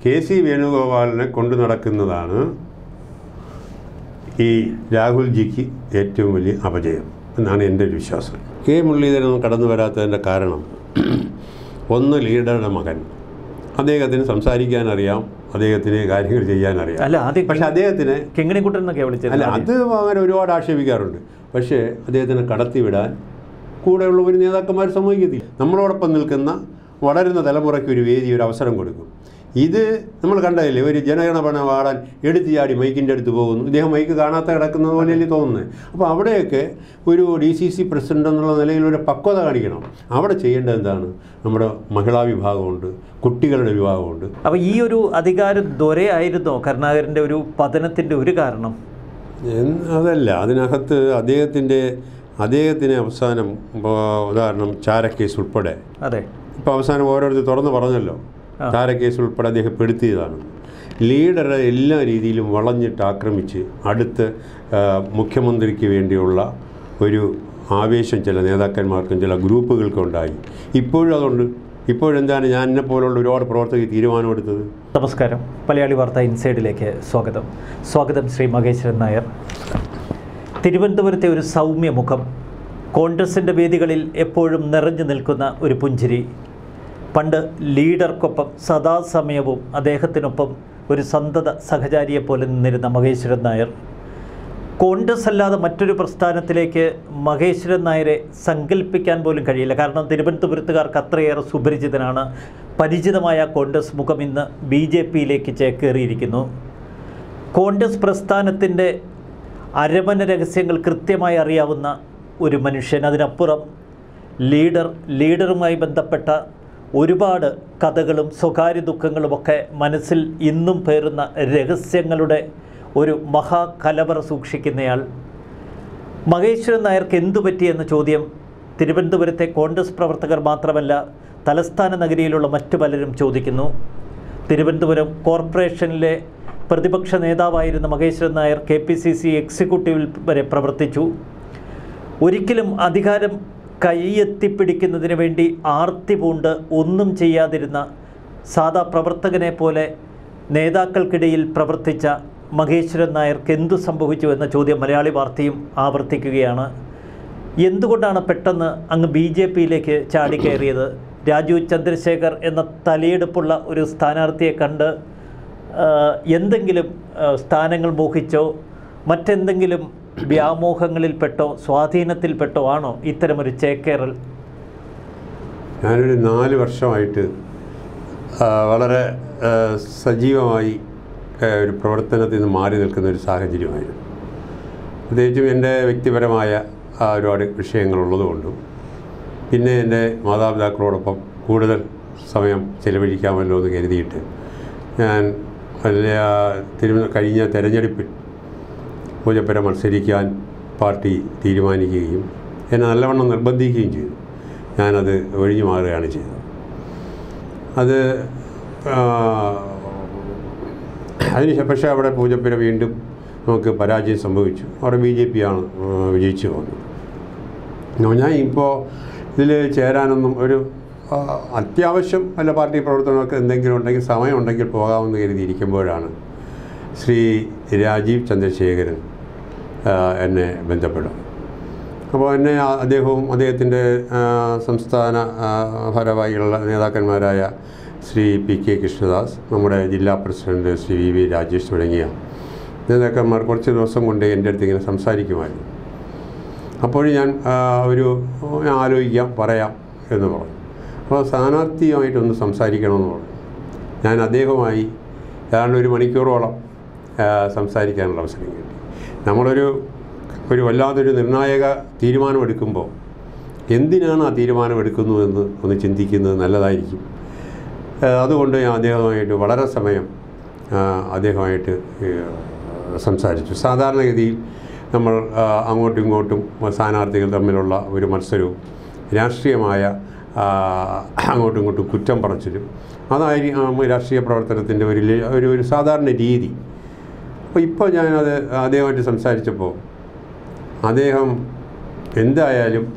K C വേണുഗോപാലിനെ കൊണ്ടു നടക്കുന്നതാണ് ഈ രാഹുൽജിക്ക് ഏറ്റവും വലിയ അപജയം എന്നാണ് എൻ്റെ ഒരു വിശ്വാസം കെ മുരളീധരൻ കടന്നു വരാത്തതിൻ്റെ കാരണം ഒന്ന് ലീഡറുടെ മകൻ അദ്ദേഹത്തിന് സംസാരിക്കാൻ അറിയാം അദ്ദേഹത്തിന് കാര്യങ്ങൾ ചെയ്യാൻ അറിയാം അല്ല ആദ്യം പക്ഷെ അദ്ദേഹത്തിന് കിങ്ങിണിക്കുട്ടൻ എന്നൊക്കെ വിളിച്ചത് അല്ല അത് അങ്ങനെ ഒരുപാട് ആക്ഷേപിക്കാറുണ്ട് പക്ഷേ അദ്ദേഹത്തിനെ കടത്തിവിടാൻ കൂടെയുള്ള ഒരു നേതാക്കന്മാർ സമ്മതിക്കത്തില്ല നമ്മളോടൊപ്പം നിൽക്കുന്ന വളരുന്ന തലമുറയ്ക്ക് ഒരു വേദി ഒരു അവസരം കൊടുക്കും ഇത് നമ്മൾ കണ്ടതില്ലേ ഒരു ജനഗണമന പാടാൻ എടുത്ത് ചാടി മൈക്കിൻ്റെ അടുത്ത് പോകുന്നു ഇദ്ദേഹം മൈക്ക് കാണാത്ത കിടക്കുന്നത് പോലെയല്ലേ തോന്നുന്നത് അപ്പോൾ അവിടെയൊക്കെ ഒരു ഡി സി സി പ്രസിഡന്റ് എന്നുള്ള നിലയിൽ ഒരു പക്വത കാണിക്കണം അവിടെ ചെയ്യേണ്ടത് എന്താണ് നമ്മുടെ മഹിളാ വിഭാഗമുണ്ട് കുട്ടികളുടെ വിഭാഗമുണ്ട് അപ്പോൾ ഈ ഒരു അധികാര ദൊരയായിരുന്നോ കരുണാകരൻ്റെ ഒരു പതനത്തിൻ്റെ ഒരു കാരണം എന്ന് അതല്ല അതിനകത്ത് അദ്ദേഹത്തിൻ്റെ അദ്ദേഹത്തിന് അവസാനം ഇപ്പോൾ ഉദാഹരണം ചാരക്കേസ് ഉൾപ്പെടെ അതെ ഇപ്പോൾ അവസാനം ഓരോരുത്തർ തുറന്ന് പറഞ്ഞല്ലോ ചാരക്കേസ് ഉൾപ്പെടെ അദ്ദേഹം പെടുത്തിയതാണ് ലീഡറെ എല്ലാ രീതിയിലും വളഞ്ഞിട്ട് ആക്രമിച്ച് അടുത്ത് ആ, മുഖ്യമന്ത്രിക്ക് വേണ്ടിയുള്ള ഒരു ആവേശം ചില നേതാക്കന്മാർക്കും ചില ഗ്രൂപ്പുകൾക്കും ഉണ്ടായി ഇപ്പോഴും അതുണ്ട് ഇപ്പോഴെന്താണ് ഞാൻ എന്നെ പോലുള്ള ഒരുപാട് പ്രവർത്തകർ തീരുമാനമെടുത്തത് നമസ്കാരം മലയാളി വാർത്ത ഇൻസൈഡിലേക്ക് സ്വാഗതം സ്വാഗതം ശ്രീ മഹേശ്വരൻ നായർ തിരുവനന്തപുരത്തെ ഒരു സൗമ്യ മുഖം കോൺഗ്രസിൻ്റെ വേദികളിൽ എപ്പോഴും നിറഞ്ഞു നിൽക്കുന്ന ഒരു പുഞ്ചിരി പണ്ട് ലീഡർക്കൊപ്പം സദാസമയവും അദ്ദേഹത്തിനൊപ്പം ഒരു സന്തത സഹചാരിയെ പോലെ നിന്നിരുന്ന മഹേശ്വരൻ നായർ കോൺഗ്രസ് അല്ലാതെ മറ്റൊരു പ്രസ്ഥാനത്തിലേക്ക് മഹേശ്വരൻ നായരെ സങ്കല്പിക്കാൻ പോലും കഴിയില്ല കാരണം തിരുവനന്തപുരത്തുകാർക്ക് അത്രയേറെ സുപരിചിതനാണ് പരിചിതമായ കോൺഗ്രസ് മുഖം ഇന്ന് ബി ജെ പിയിലേക്ക് ചേക്കേറിയിരിക്കുന്നു കോൺഗ്രസ് പ്രസ്ഥാനത്തിൻ്റെ അരമന രഹസ്യങ്ങൾ കൃത്യമായി അറിയാവുന്ന ഒരു മനുഷ്യൻ അതിനപ്പുറം ലീഡർ ലീഡറുമായി ബന്ധപ്പെട്ട ഒരുപാട് കഥകളും സ്വകാര്യ ദുഃഖങ്ങളുമൊക്കെ മനസ്സിൽ ഇന്നും പേറുന്ന രഹസ്യങ്ങളുടെ ഒരു മഹാകലവറ സൂക്ഷിക്കുന്നയാൾ മഹേശ്വരൻ നായർക്ക് എന്തു പറ്റിയെന്ന ചോദ്യം തിരുവനന്തപുരത്തെ കോൺഗ്രസ് പ്രവർത്തകർ മാത്രമല്ല തലസ്ഥാന നഗരിയിലുള്ള മറ്റു പലരും ചോദിക്കുന്നു തിരുവനന്തപുരം കോർപ്പറേഷനിലെ പ്രതിപക്ഷ നേതാവായിരുന്ന Maheswaran Nair K P C C എക്സിക്യൂട്ടീവിൽ വരെ പ്രവർത്തിച്ചു ഒരിക്കലും അധികാരം കൈയെത്തിപ്പിടിക്കുന്നതിന് വേണ്ടി ആർത്തി പൂണ്ട് ഒന്നും ചെയ്യാതിരുന്ന സാധാ പ്രവർത്തകനെ പോലെ നേതാക്കൾക്കിടയിൽ പ്രവർത്തിച്ച മഹേശ്വരൻ നായർക്ക് എന്തു സംഭവിച്ചു എന്ന ചോദ്യം മലയാളി വാർത്തയും ആവർത്തിക്കുകയാണ് എന്തുകൊണ്ടാണ് പെട്ടെന്ന് അങ്ങ് ബി ജെ പിയിലേക്ക് ചാടിക്കയറിയത് രാജു ചന്ദ്രശേഖർ എന്ന തലയെടുപ്പുള്ള ഒരു സ്ഥാനാർത്ഥിയെ കണ്ട് ആ, എന്തെങ്കിലും ആ, സ്ഥാനങ്ങൾ മോഹിച്ചോ മറ്റെന്തെങ്കിലും വ്യാമോഹങ്ങളിൽപ്പെട്ടോ സ്വാധീനത്തിൽപ്പെട്ടോ ആണോ ഇത്തരമൊരു ചേക്കേറൽ ഞാനൊരു നാല് വർഷമായിട്ട് ആ, വളരെ ആ, സജീവമായി ആ, ഒരു പ്രവർത്തനത്തിൽ നിന്ന് മാറി നിൽക്കുന്ന ഒരു സാഹചര്യമായിരുന്നു പ്രത്യേകിച്ചും എൻ്റെ വ്യക്തിപരമായ ആ, ഒരുപാട് വിഷയങ്ങളുള്ളതുകൊണ്ടും പിന്നെ എൻ്റെ മാതാപിതാക്കളോടൊപ്പം കൂടുതൽ സമയം ചെലവഴിക്കാമല്ലോ എന്ന് കരുതിയിട്ട് ഞാൻ വലിയ തിരുവ കഴിഞ്ഞ തെരഞ്ഞെടുപ്പിൽ പൂജപ്പുര മത്സരിക്കാൻ പാർട്ടി തീരുമാനിക്കുകയും എന്നെ നല്ലവണ്ണം നിർബന്ധിക്കുകയും ചെയ്തു ഞാനത് ഒഴിഞ്ഞു മാറുകയാണ് ചെയ്തത് അത് ആ, അതിന് പക്ഷേ അവിടെ പൂജപ്പുര വീണ്ടും നമുക്ക് പരാജയം സംഭവിച്ചു അവിടെ ബി ജെ പി ആണ് ആ, വിജയിച്ചു പോകുന്നത് അപ്പോൾ ഞാൻ ഇപ്പോൾ ഇതിൽ ചേരാനൊന്നും ഒരു ആ, അത്യാവശ്യം വല്ല പാർട്ടി പ്രവർത്തനമൊക്കെ എന്തെങ്കിലും ഉണ്ടെങ്കിൽ സമയമുണ്ടെങ്കിൽ പോകാമെന്ന് കരുതിയിരിക്കുമ്പോഴാണ് ശ്രീ രാജീവ് ചന്ദ്രശേഖരൻ ആ, എന്നെ ബന്ധപ്പെടും അപ്പോൾ എന്നെ ആ- അദ്ദേഹവും അദ്ദേഹത്തിൻ്റെ ആ, സംസ്ഥാന ആ, ഭാരവാഹികളുള്ള നേതാക്കന്മാരായ ശ്രീ പി കെ കൃഷ്ണദാസ് നമ്മുടെ ജില്ലാ president Shri V V Rajesh തുടങ്ങിയ നേതാക്കന്മാർ കുറച്ച് ദിവസം കൊണ്ട് എൻ്റെ അടുത്ത് ഇങ്ങനെ സംസാരിക്കുമായിരുന്നു അപ്പോൾ ഞാൻ ആ, ഒരു ഞാൻ ആലോചിക്കാം പറയാം എന്ന് പറഞ്ഞു അപ്പോൾ സ്ഥാനാർത്ഥിയുമായിട്ടൊന്ന് സംസാരിക്കണമെന്ന് പറഞ്ഞു ഞാൻ അദ്ദേഹവുമായി ഏതാണ്ട് ഒരു മണിക്കൂറോളം ആ, സംസാരിക്കാനുള്ള അവസരം കിട്ടി നമ്മളൊരു ഒരു വല്ലാതൊരു നിർണായക തീരുമാനമെടുക്കുമ്പോൾ എന്തിനാണ് ആ തീരുമാനമെടുക്കുന്നതെന്ന് ഒന്ന് ചിന്തിക്കുന്നത് നല്ലതായിരിക്കും ആ, അതുകൊണ്ട് ഞാൻ അദ്ദേഹവുമായിട്ട് വളരെ സമയം ആ, അദ്ദേഹമായിട്ട് ഏ, സംസാരിച്ചു സാധാരണഗതിയിൽ നമ്മൾ ആ, അങ്ങോട്ടും ഇങ്ങോട്ടും സ്ഥാനാർത്ഥികൾ തമ്മിലുള്ള ഒരു മത്സരവും രാഷ്ട്രീയമായ ആ, അങ്ങോട്ടും ഇങ്ങോട്ടും കുറ്റം പറച്ചിലും അതായിരിക്കും രാഷ്ട്രീയ പ്രവർത്തനത്തിൻ്റെ ഒരു ലി- ഒരു ഒരു സാധാരണ രീതി അപ്പോൾ ഇപ്പോൾ ഞാനത് അദ്ദേഹമായിട്ട് സംസാരിച്ചപ്പോൾ അദ്ദേഹം എന്തായാലും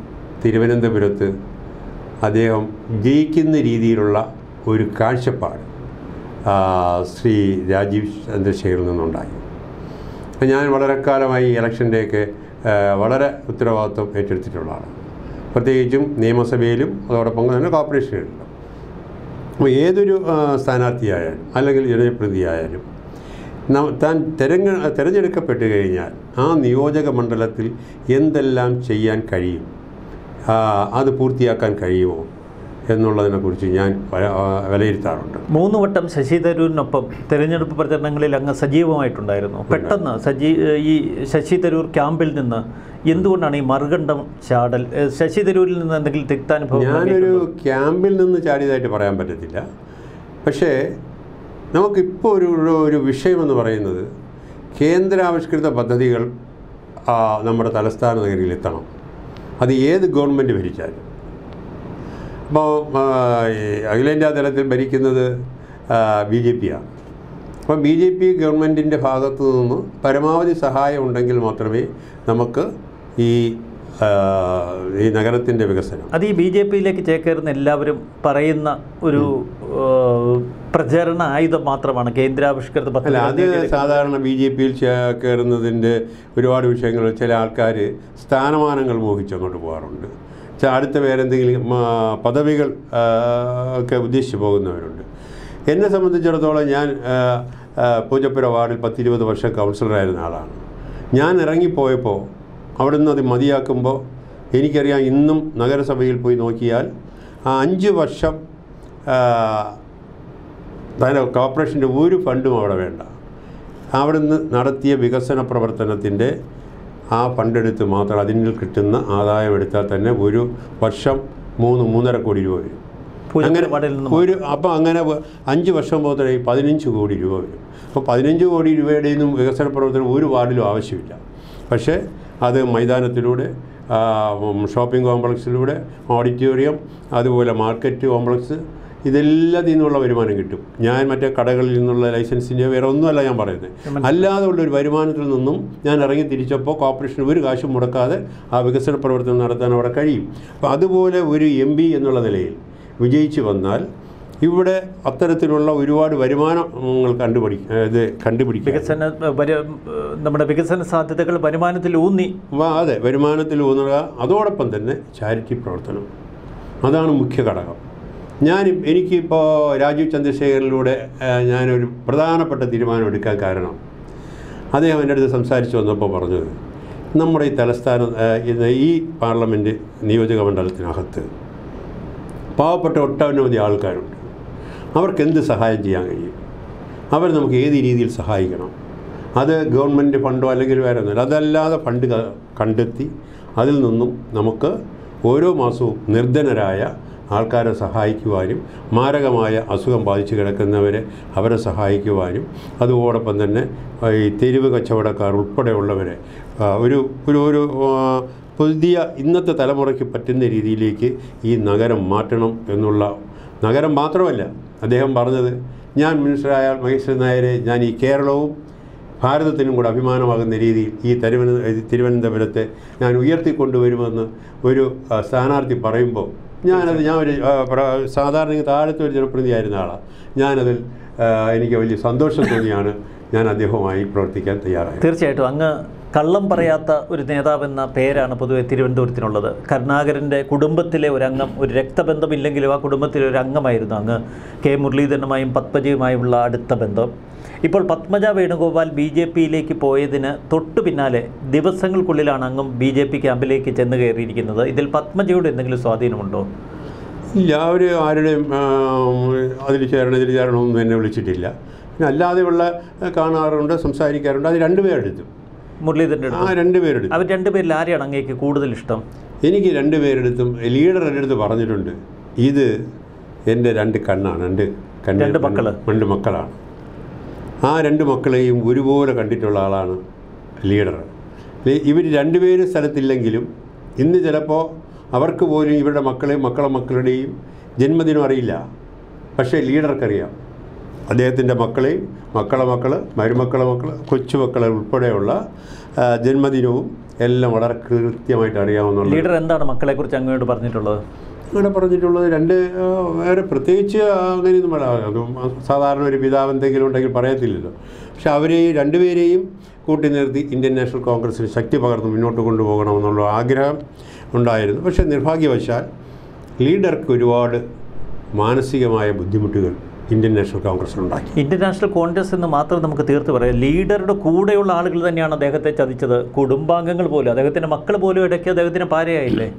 തിരുവനന്തപുരത്ത് അദ്ദേഹം ജയിക്കുന്ന രീതിയിലുള്ള ഒരു കാഴ്ചപ്പാട് ആ, ശ്രീ രാജീവ് ചന്ദ്രശേഖരിൽ നിന്നുണ്ടായി അപ്പോൾ ഞാൻ വളരെ കാലമായി ഈ ഇലക്ഷൻ്റെയൊക്കെ ആ, വളരെ ഉത്തരവാദിത്വം ഏറ്റെടുത്തിട്ടുള്ള ആളാണ് പ്രത്യേകിച്ചും നിയമസഭയിലും അതോടൊപ്പം തന്നെ കോർപ്പറേഷനുകളിലും അപ്പോൾ ഏതൊരു ആ, സ്ഥാനാർത്ഥിയായാലും അല്ലെങ്കിൽ ജനപ്രതിനിധിയായാലും ന- താൻ തിരഞ്ഞ തിരഞ്ഞെടുക്കപ്പെട്ട് കഴിഞ്ഞാൽ ആ നിയോജക മണ്ഡലത്തിൽ എന്തെല്ലാം ചെയ്യാൻ കഴിയും ആ, അത് പൂർത്തിയാക്കാൻ കഴിയുമോ എന്നുള്ളതിനെക്കുറിച്ച് ഞാൻ വ- ആ, വിലയിരുത്താറുണ്ട് മൂന്ന് വട്ടം ശശി തരൂരിനൊപ്പം തെരഞ്ഞെടുപ്പ് പ്രചരണങ്ങളിൽ അങ്ങ് സജീവമായിട്ടുണ്ടായിരുന്നു പെട്ടെന്ന് സജീ ഈ ശശി തരൂർ ക്യാമ്പിൽ നിന്ന് എന്തുകൊണ്ടാണ് ഈ മറുകണ്ഠം ചാടൽ ഏഹ് ശശി തരൂരിൽ നിന്ന് എന്തെങ്കിലും തിക്താനുഭവം ഞാനൊരു ക്യാമ്പിൽ നിന്ന് ചാടിയതായിട്ട് പറയാൻ പറ്റത്തില്ല പക്ഷേ നമുക്കിപ്പോൾ ഒരു ഒരു- ഒരു വിഷയമെന്ന് പറയുന്നത് കേന്ദ്രാവിഷ്കൃത പദ്ധതികൾ ആ, നമ്മുടെ തലസ്ഥാന നഗരിയിൽ എത്തണം അത് ഏത് ഗവൺമെൻറ് ഭരിച്ചാലും അപ്പോൾ ഈ അഖിലേന്ത്യാ തലത്തിൽ ഭരിക്കുന്നത് ബി ജെ പിയാണ് അപ്പോൾ ബി ജെ പി ഗവൺമെൻറ്റിൻ്റെ ഭാഗത്തു നിന്ന് പരമാവധി സഹായം ഉണ്ടെങ്കിൽ മാത്രമേ നമുക്ക് ഈ ആ, ഈ നഗരത്തിൻ്റെ വികസനം അത് ഈ ബി ജെ പിയിലേക്ക് ചേക്കേറുന്ന എല്ലാവരും പറയുന്ന ഒരു ഏഹ്, പ്രചരണ ആയുധം മാത്രമാണ് കേന്ദ്രാവിഷ്കൃത അല്ല അത് പദ്ധതി സാധാരണ ബി ജെ പിയിൽ കയറുന്നതിൻ്റെ ഒരുപാട് വിഷയങ്ങൾ ചില ആൾക്കാർ സ്ഥാനമാനങ്ങൾ മോഹിച്ച് അങ്ങോട്ട് പോകാറുണ്ട് ച- അടുത്ത വേറെന്തെങ്കിലും ആ, പദവികൾ ആ, ഒക്കെ ഉദ്ദേശിച്ച് പോകുന്നവരുണ്ട് എന്നെ സംബന്ധിച്ചിടത്തോളം ഞാൻ ആ, ആ, പൂജപ്പുര വാർഡിൽ പത്തിരുപത് വർഷം കൗൺസിലറായിരുന്ന ആളാണ് ഞാൻ ഇറങ്ങിപ്പോയപ്പോൾ അവിടുന്ന് അത് മതിയാക്കുമ്പോൾ എനിക്കറിയാം ഇന്നും നഗരസഭയിൽ പോയി നോക്കിയാൽ ആ അഞ്ച് വർഷം ആ, അതിന് കോർപ്പറേഷൻ്റെ ഒരു ഫണ്ടും അവിടെ വേണ്ട അവിടുന്ന് നടത്തിയ വികസന പ്രവർത്തനത്തിൻ്റെ ആ ഫണ്ടെടുത്ത് മാത്രം അതിൽ കിട്ടുന്ന ആദായം എടുത്താൽ തന്നെ ഒരു വർഷം മൂന്ന് മൂന്നര കോടി രൂപ വരും പൂജപ്പുര വാർഡിൽ നിന്നും ഒരു അപ്പോൾ അങ്ങനെ വ- അഞ്ച് വർഷം പോകുന്ന പതിനഞ്ച് കോടി രൂപ വരും അപ്പോൾ പതിനഞ്ച് കോടി രൂപയുടെ ഒന്നും വികസന പ്രവർത്തനം ഒരു വാർഡിലും ആവശ്യമില്ല പക്ഷേ അത് മൈതാനത്തിലൂടെ ആ, ഉം, ഷോപ്പിംഗ് കോംപ്ലക്സിലൂടെ ഓഡിറ്റോറിയം അതുപോലെ മാർക്കറ്റ് കോംപ്ലക്സ് ഇതെല്ലാത്തിൽ നിന്നുള്ള വരുമാനം കിട്ടും ഞാൻ മറ്റേ കടകളിൽ നിന്നുള്ള ലൈസൻസിൻ്റെ വേറെ ഒന്നുമല്ല ഞാൻ പറയുന്നത് അല്ലാതെ ഉള്ള ഒരു വരുമാനത്തിൽ നിന്നും ഞാൻ ഇറങ്ങി തിരിച്ചപ്പോൾ കോർപ്പറേഷൻ ഒരു കാശും മുടക്കാതെ ആ വികസന പ്രവർത്തനം നടത്താൻ അവിടെ കഴിയും അപ്പോൾ അതുപോലെ ഒരു എം എന്നുള്ള നിലയിൽ വിജയിച്ചു വന്നാൽ ഇവിടെ അത്തരത്തിലുള്ള ഒരുപാട് വരുമാനങ്ങൾ കണ്ടുപിടി ഇത് കണ്ടുപിടിക്കുക വികസന വര- നമ്മുടെ വികസന സാധ്യതകൾ വരുമാനത്തിൽ ഊന്നി വാ- അതെ വരുമാനത്തിൽ ഊന്നുക അതോടൊപ്പം തന്നെ ചാരിറ്റി പ്രവർത്തനം അതാണ് മുഖ്യ ഘടകം ഞാൻ എനിക്കിപ്പോൾ രാജീവ് ചന്ദ്രശേഖരിലൂടെ ആ, ഞാനൊരു പ്രധാനപ്പെട്ട തീരുമാനം എടുക്കാൻ കാരണം അദ്ദേഹം എൻ്റെ അടുത്ത് സംസാരിച്ച് വന്നപ്പോൾ പറഞ്ഞത് നമ്മുടെ ഈ തലസ്ഥാന ആ, ഇന്ന് ഈ പാർലമെൻറ്റ് നിയോജക മണ്ഡലത്തിനകത്ത് പാവപ്പെട്ട ഒട്ടനവധി ആൾക്കാരുണ്ട് അവർക്ക് എന്ത് സഹായം ചെയ്യാൻ കഴിയും അവർ നമുക്ക് ഏത് രീതിയിൽ സഹായിക്കണം അത് ഗവൺമെൻറ് ഫണ്ടോ അല്ലെങ്കിൽ വേറെ ഒന്നുമില്ല അതല്ലാതെ ഫണ്ട് ക- കണ്ടെത്തി അതിൽ നിന്നും നമുക്ക് ഓരോ മാസവും നിർധനരായ ആൾക്കാരെ സഹായിക്കുവാനും മാരകമായ അസുഖം ബാധിച്ച് കിടക്കുന്നവരെ അവരെ സഹായിക്കുവാനും അതോടൊപ്പം തന്നെ ആ, ഈ തെരുവ് കച്ചവടക്കാർ ഉൾപ്പെടെയുള്ളവരെ ആ, ഒരു ഒരു ഒരു ആ, പുതിയ ഇന്നത്തെ തലമുറയ്ക്ക് പറ്റുന്ന രീതിയിലേക്ക് ഈ നഗരം മാറ്റണം എന്നുള്ള നഗരം മാത്രമല്ല അദ്ദേഹം പറഞ്ഞത് ഞാൻ മിനിസ്റ്ററായ മഹേശ്വരൻ നായരെ ഞാൻ ഈ കേരളവും ഭാരതത്തിനും കൂടെ അഭിമാനമാകുന്ന രീതിയിൽ ഈ തിരുവന തിരുവനന്തപുരത്തെ ഞാൻ ഉയർത്തിക്കൊണ്ടുവരുമെന്ന് ഒരു ആ, സ്ഥാനാർത്ഥി പറയുമ്പോൾ ഞാനത് ഞാൻ ഒരു ആ, പ്ര- സാധാരണ താഴത്തെ ഒരു ജനപ്രതിനിധിയായിരുന്ന ആളാണ് ഞാനതിൽ ആ, എനിക്ക് വലിയ സന്തോഷം തോന്നിയാണ് ഞാൻ അദ്ദേഹവുമായി പ്രവർത്തിക്കാൻ തയ്യാറായത് തീർച്ചയായിട്ടും അങ്ങ് കള്ളം പറയാത്ത ഒരു നേതാവെന്ന പേരാണ് പൊതുവെ തിരുവനന്തപുരത്തിനുള്ളത് കരുണാകരൻ്റെ കുടുംബത്തിലെ ഒരു അംഗം ഒരു രക്തബന്ധമില്ലെങ്കിലും ആ കുടുംബത്തിലെ ഒരു അംഗമായിരുന്നു അങ്ങ് കെ മുരളീധരനുമായും പത്മജയുമായുള്ള അടുത്ത ബന്ധം ഇപ്പോൾ പത്മജ വേണുഗോപാൽ ബി ജെ പിയിലേക്ക് പോയതിന് തൊട്ടു പിന്നാലെ ദിവസങ്ങൾക്കുള്ളിലാണ് അങ്ങും ബി ജെ പി ക്യാമ്പിലേക്ക് ചെന്ന് കയറിയിരിക്കുന്നത് ഇതിൽ പത്മജയുടെ എന്തെങ്കിലും സ്വാധീനമുണ്ടോ ഇല്ല അവർ ആരുടെയും ആ, അതിൽ ചേരണം ഇതിൽ ചേരണമെന്നും എന്നെ വിളിച്ചിട്ടില്ല പിന്നെ അല്ലാതെയുള്ള കാണാറുണ്ട് സംസാരിക്കാറുണ്ട് അത് രണ്ടുപേരെടുത്തും മുരളീധരൻ്റെ ആ അടുത്ത് രണ്ടുപേരെടുത്തും അവർ രണ്ടുപേരിൽ ആരെയാണ് അങ്ങേക്ക് കൂടുതൽ ഇഷ്ടം എനിക്ക് രണ്ടുപേരെടുത്തും ലീഡർ എൻ്റെ അടുത്ത് പറഞ്ഞിട്ടുണ്ട് ഇത് എൻ്റെ രണ്ട് കണ്ണാണ് രണ്ട് കണ്ണ് രണ്ട് മക്കള്? രണ്ട് മക്കളാണ് ആ രണ്ട് മക്കളെയും ഒരുപോലെ കണ്ടിട്ടുള്ള ആളാണ് ലീഡർ ഇവർ രണ്ടുപേരും സ്ഥലത്തില്ലെങ്കിലും ഇന്ന് ചിലപ്പോൾ അവർക്ക് പോലും ഇവരുടെ മക്കളെയും മക്കളെ മക്കളുടെയും ജന്മദിനം അറിയില്ല പക്ഷേ ലീഡർക്കറിയാം അദ്ദേഹത്തിൻ്റെ മക്കളെയും മക്കളെ മക്കൾ മരുമക്കളെ മക്കൾ കൊച്ചുമക്കളെ ഉൾപ്പെടെയുള്ള ആ, ജന്മദിനവും എല്ലാം വളരെ കൃത്യമായിട്ട് അറിയാവുന്ന ലീഡർ എന്താണ് മക്കളെക്കുറിച്ച് അങ്ങോട്ട് പറഞ്ഞിട്ടുള്ളത് അങ്ങനെ പറഞ്ഞിട്ടുള്ളത് രണ്ട് ആ, വേറെ പ്രത്യേകിച്ച് അങ്ങനെയൊന്നും പറയാം അതും സാധാരണ ഒരു പിതാവ് എന്തെങ്കിലും ഉണ്ടെങ്കിൽ പറയത്തില്ലല്ലോ പക്ഷെ അവരെ രണ്ടുപേരെയും കൂട്ടി നിർത്തി ഇന്ത്യൻ നാഷണൽ കോൺഗ്രസ്സിന് ശക്തി പകർന്ന് മുന്നോട്ട് കൊണ്ടുപോകണമെന്നുള്ള ആഗ്രഹം ഉണ്ടായിരുന്നു പക്ഷേ നിർഭാഗ്യവശാൽ ലീഡർക്ക് ഒരുപാട് മാനസികമായ ബുദ്ധിമുട്ടുകൾ ഇന്ത്യൻ നാഷണൽ കോൺഗ്രസ്സിനുണ്ടാക്കി ഇന്ത്യൻ നാഷണൽ കോൺഗ്രസ് എന്ന് മാത്രം നമുക്ക് തീർത്ത് പറയാം ലീഡറുടെ കൂടെയുള്ള ആളുകൾ തന്നെയാണ് അദ്ദേഹത്തെ ചതിച്ചത് കുടുംബാംഗങ്ങൾ പോലും അദ്ദേഹത്തിൻ്റെ മക്കൾ പോലും ഇടയ്ക്ക് അദ്ദേഹത്തിന് പാരയായില്ലേ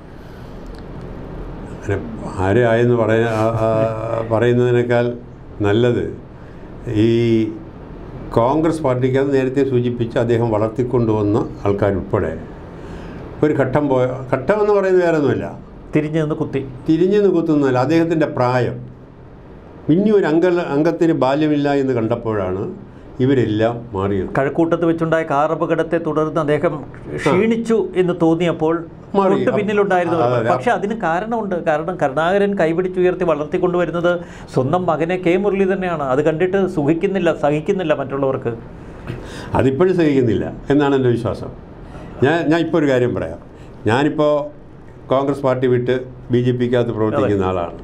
അങ്ങനെ ആരെയായെന്ന് പറയ ആ- ആ- പറയുന്നതിനേക്കാൾ നല്ലത് ഈ കോൺഗ്രസ് പാർട്ടിക്ക് അത് നേരത്തെ സൂചിപ്പിച്ച് അദ്ദേഹം വളർത്തിക്കൊണ്ടുവന്ന ആൾക്കാരുൾപ്പെടെ ഒരു ഘട്ടം പോയ ഘട്ടം എന്ന് പറയുന്നത് വേറെ ഒന്നുമില്ല തിരിഞ്ഞു നിന്ന് കുത്തി തിരിഞ്ഞു നിൽക്കുന്നതല്ല അദ്ദേഹത്തിൻ്റെ പ്രായം ഇനി ഒരു അംഗ അംഗത്തിന് ബാല്യമില്ല എന്ന് കണ്ടപ്പോഴാണ് ഇവരെല്ലാം മാറിയത് കഴക്കൂട്ടത്ത് വെച്ചുണ്ടായ കാർ അപകടത്തെ തുടർന്ന് അദ്ദേഹം ക്ഷീണിച്ചു എന്ന് തോന്നിയപ്പോൾ മാറി. തൊട്ട് പിന്നിലുണ്ടായിരുന്നു അതെ, അതെ. പക്ഷെ അതിന് കാരണമുണ്ട് കാരണം കരുണാകരൻ കൈപിടിച്ചുയർത്തി വളർത്തിക്കൊണ്ടുവരുന്നത് സ്വന്തം മകനെ കെ മുരളി തന്നെയാണ് അത് കണ്ടിട്ട് സുഖിക്കുന്നില്ല സഹിക്കുന്നില്ല മറ്റുള്ളവർക്ക് അതിപ്പോഴും സഹിക്കുന്നില്ല എന്നാണ് എൻ്റെ വിശ്വാസം ഞാൻ ഞാൻ ഇപ്പോൾ ഒരു കാര്യം പറയാം ഞാനിപ്പോൾ കോൺഗ്രസ് പാർട്ടി വിട്ട് ബി ജെ പിക്കകത്ത് പ്രവർത്തിക്കുന്ന ആളാണ്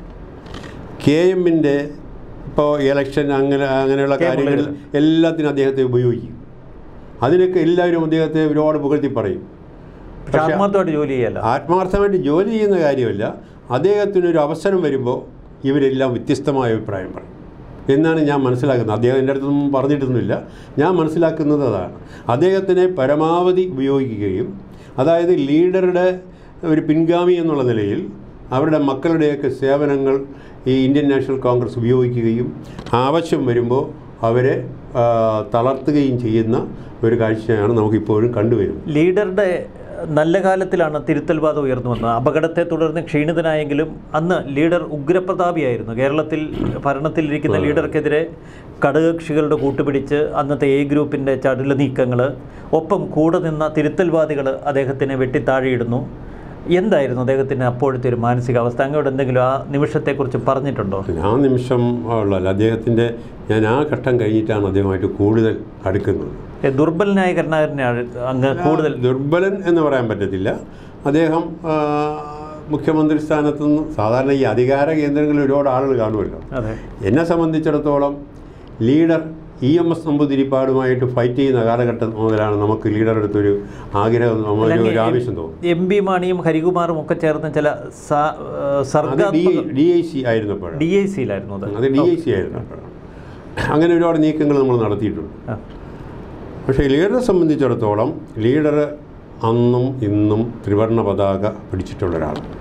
കെ എമ്മിൻ്റെ ഇപ്പോൾ ഇലക്ഷൻ അങ്ങനെ അങ്ങനെയുള്ള കെ. കാര്യങ്ങൾ മുരളീധരൻ. എല്ലാത്തിനും അദ്ദേഹത്തെ ഉപയോഗിക്കും അതിനൊക്കെ എല്ലാവരും അദ്ദേഹത്തെ ഒരുപാട് പുകഴ്ത്തി പറയും പക്ഷെ പക്ഷേ ആത്മാർത്ഥമായിട്ട് ജോലി ചെയ്യല്ല ആത്മാർത്ഥമായിട്ട് ജോലി ചെയ്യുന്ന കാര്യമല്ല അദ്ദേഹത്തിനൊരു അവസരം വരുമ്പോൾ ഇവരെല്ലാം വ്യത്യസ്തമായ അഭിപ്രായം പറയും എന്നാണ് ഞാൻ മനസ്സിലാക്കുന്നത് അദ്ദേഹം എൻ്റെ അടുത്തൊന്നും പറഞ്ഞിട്ടൊന്നുമില്ല ഞാൻ മനസ്സിലാക്കുന്നത് അതാണ് അദ്ദേഹത്തിനെ പരമാവധി ഉപയോഗിക്കുകയും അതായത് ലീഡറുടെ ഒരു പിൻഗാമി എന്നുള്ള നിലയിൽ അവരുടെ മക്കളുടെയൊക്കെ സേവനങ്ങൾ ഈ ഇന്ത്യൻ നാഷണൽ കോൺഗ്രസ് ഉപയോഗിക്കുകയും ആവശ്യം വരുമ്പോൾ അവരെ ആ, തളർത്തുകയും ചെയ്യുന്ന ഒരു കാഴ്ചയാണ് നമുക്കിപ്പോഴും കണ്ടുവരുന്നത് ലീഡറുടെ നല്ല കാലത്തിലാണ് തിരുത്തൽവാദം ഉയർന്നു വന്നത് അപകടത്തെ തുടർന്ന് ക്ഷീണിതനായെങ്കിലും അന്ന് ലീഡർ ഉഗ്രപ്രതാപിയായിരുന്നു കേരളത്തിൽ ഭരണത്തിലിരിക്കുന്ന ലീഡർക്കെതിരെ ഘടകകക്ഷികളുടെ കൂട്ടുപിടിച്ച് അന്നത്തെ എ ഗ്രൂപ്പിൻ്റെ ചടുല നീക്കങ്ങൾ ഒപ്പം കൂടെ നിന്ന തിരുത്തൽവാദികൾ അദ്ദേഹത്തിനെ വെട്ടിത്താഴെയിടുന്നു എന്തായിരുന്നു അദ്ദേഹത്തിന് അപ്പോഴത്തെ ഒരു മാനസികാവസ്ഥ അങ്ങോട്ട് എന്തെങ്കിലും ആ നിമിഷത്തെക്കുറിച്ച് പറഞ്ഞിട്ടുണ്ടോ ആ നിമിഷം ഉള്ളല്ല അദ്ദേഹത്തിൻ്റെ ഞാൻ ആ ഘട്ടം കഴിഞ്ഞിട്ടാണ് അദ്ദേഹമായിട്ട് കൂടുതൽ അടുക്കുന്നത് ഏ, ദുർബലനായ കരുണാകരനെയാണ് അങ്ങ് കൂടുതൽ ദുർബലൻ എന്ന് പറയാൻ പറ്റത്തില്ല അദ്ദേഹം ആ, മുഖ്യമന്ത്രി സ്ഥാനത്ത് നിന്ന് സാധാരണ ഈ അധികാര കേന്ദ്രങ്ങളിൽ ഒരുപാട് ആളുകൾ കാണുമല്ലോ അതെ എന്നെ സംബന്ധിച്ചിടത്തോളം ലീഡർ ഇ എം എസ് നമ്പൂതിരിപ്പാടുമായിട്ട് ഫൈറ്റ് ചെയ്യുന്ന കാലഘട്ടം മുതലാണ് നമുക്ക് ലീഡർ അടുത്തൊരു ആഗ്രഹം ഒരു ഒരു ആവശ്യം തോന്നും എം പി മാണിയും ഹരികുമാറും ഒക്കെ ചേർന്ന് ചില സ- ഏ, അത് ഡി സർഗാത്മക ഡി ഐ സി ആയിരുന്നപ്പോഴാണ് ഡി ഐ സിയിലായിരുന്നു അത് അത് ഡി ഐ സി ആയിരുന്നപ്പോഴാണ് അങ്ങനെ ഒരുപാട് നീക്കങ്ങൾ നമ്മൾ നടത്തിയിട്ടുണ്ട് ആ. പക്ഷേ ലീഡറെ സംബന്ധിച്ചിടത്തോളം ലീഡർ അന്നും ഇന്നും ത്രിവർണ്ണ പതാക പിടിച്ചിട്ടുള്ള ഒരാളാണ്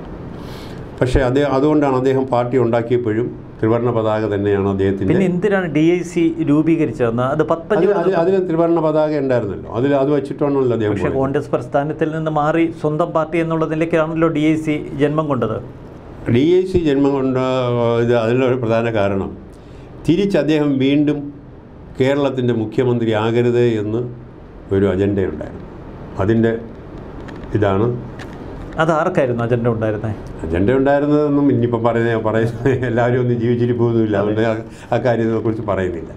പക്ഷേ അദ്ദേഹം അതുകൊണ്ടാണ് അദ്ദേഹം പാർട്ടി ഉണ്ടാക്കിയപ്പോഴും ത്രിവർണ്ണ പതാക തന്നെയാണ് അദ്ദേഹത്തിൻ്റെ പിന്നെ എന്തിനാണ് ഡി ഐ സി രൂപീകരിച്ചതെന്ന് അത് പത്മജി അതിൽ അതിൽ അതിൽ ത്രിവർണ്ണ പതാക ഉണ്ടായിരുന്നല്ലോ അതിൽ അത് വെച്ചിട്ടാണല്ലോ അദ്ദേഹം പക്ഷേ പോയത്. കോൺഗ്രസ് പ്രസ്ഥാനത്തിൽ നിന്ന് മാറി സ്വന്തം പാർട്ടി എന്നുള്ള നിലയ്ക്കാണല്ലോ ഡി ഐ സി ജന്മം കൊണ്ടത് ഡി ഐ സി ജന്മം കൊണ്ട് ഇത് അതിനുള്ള ഒരു പ്രധാന കാരണം തിരിച്ച് അദ്ദേഹം വീണ്ടും കേരളത്തിൻ്റെ മുഖ്യമന്ത്രി ആകരുത് എന്ന് ഒരു അജണ്ടയുണ്ടായിരുന്നു അതിൻ്റെ ഇതാണ് അത് ആർക്കായിരുന്നു അജണ്ട ഉണ്ടായിരുന്നത് അജണ്ട ഉണ്ടായിരുന്നതെന്നും ഇനിയിപ്പോൾ പറയുന്ന പറയുന്ന എല്ലാവരും ഒന്നും ജീവിച്ചിരിപ്പൊന്നുമില്ല അതുകൊണ്ട് ആ- ആ കാര്യത്തെക്കുറിച്ച് പറയുന്നില്ല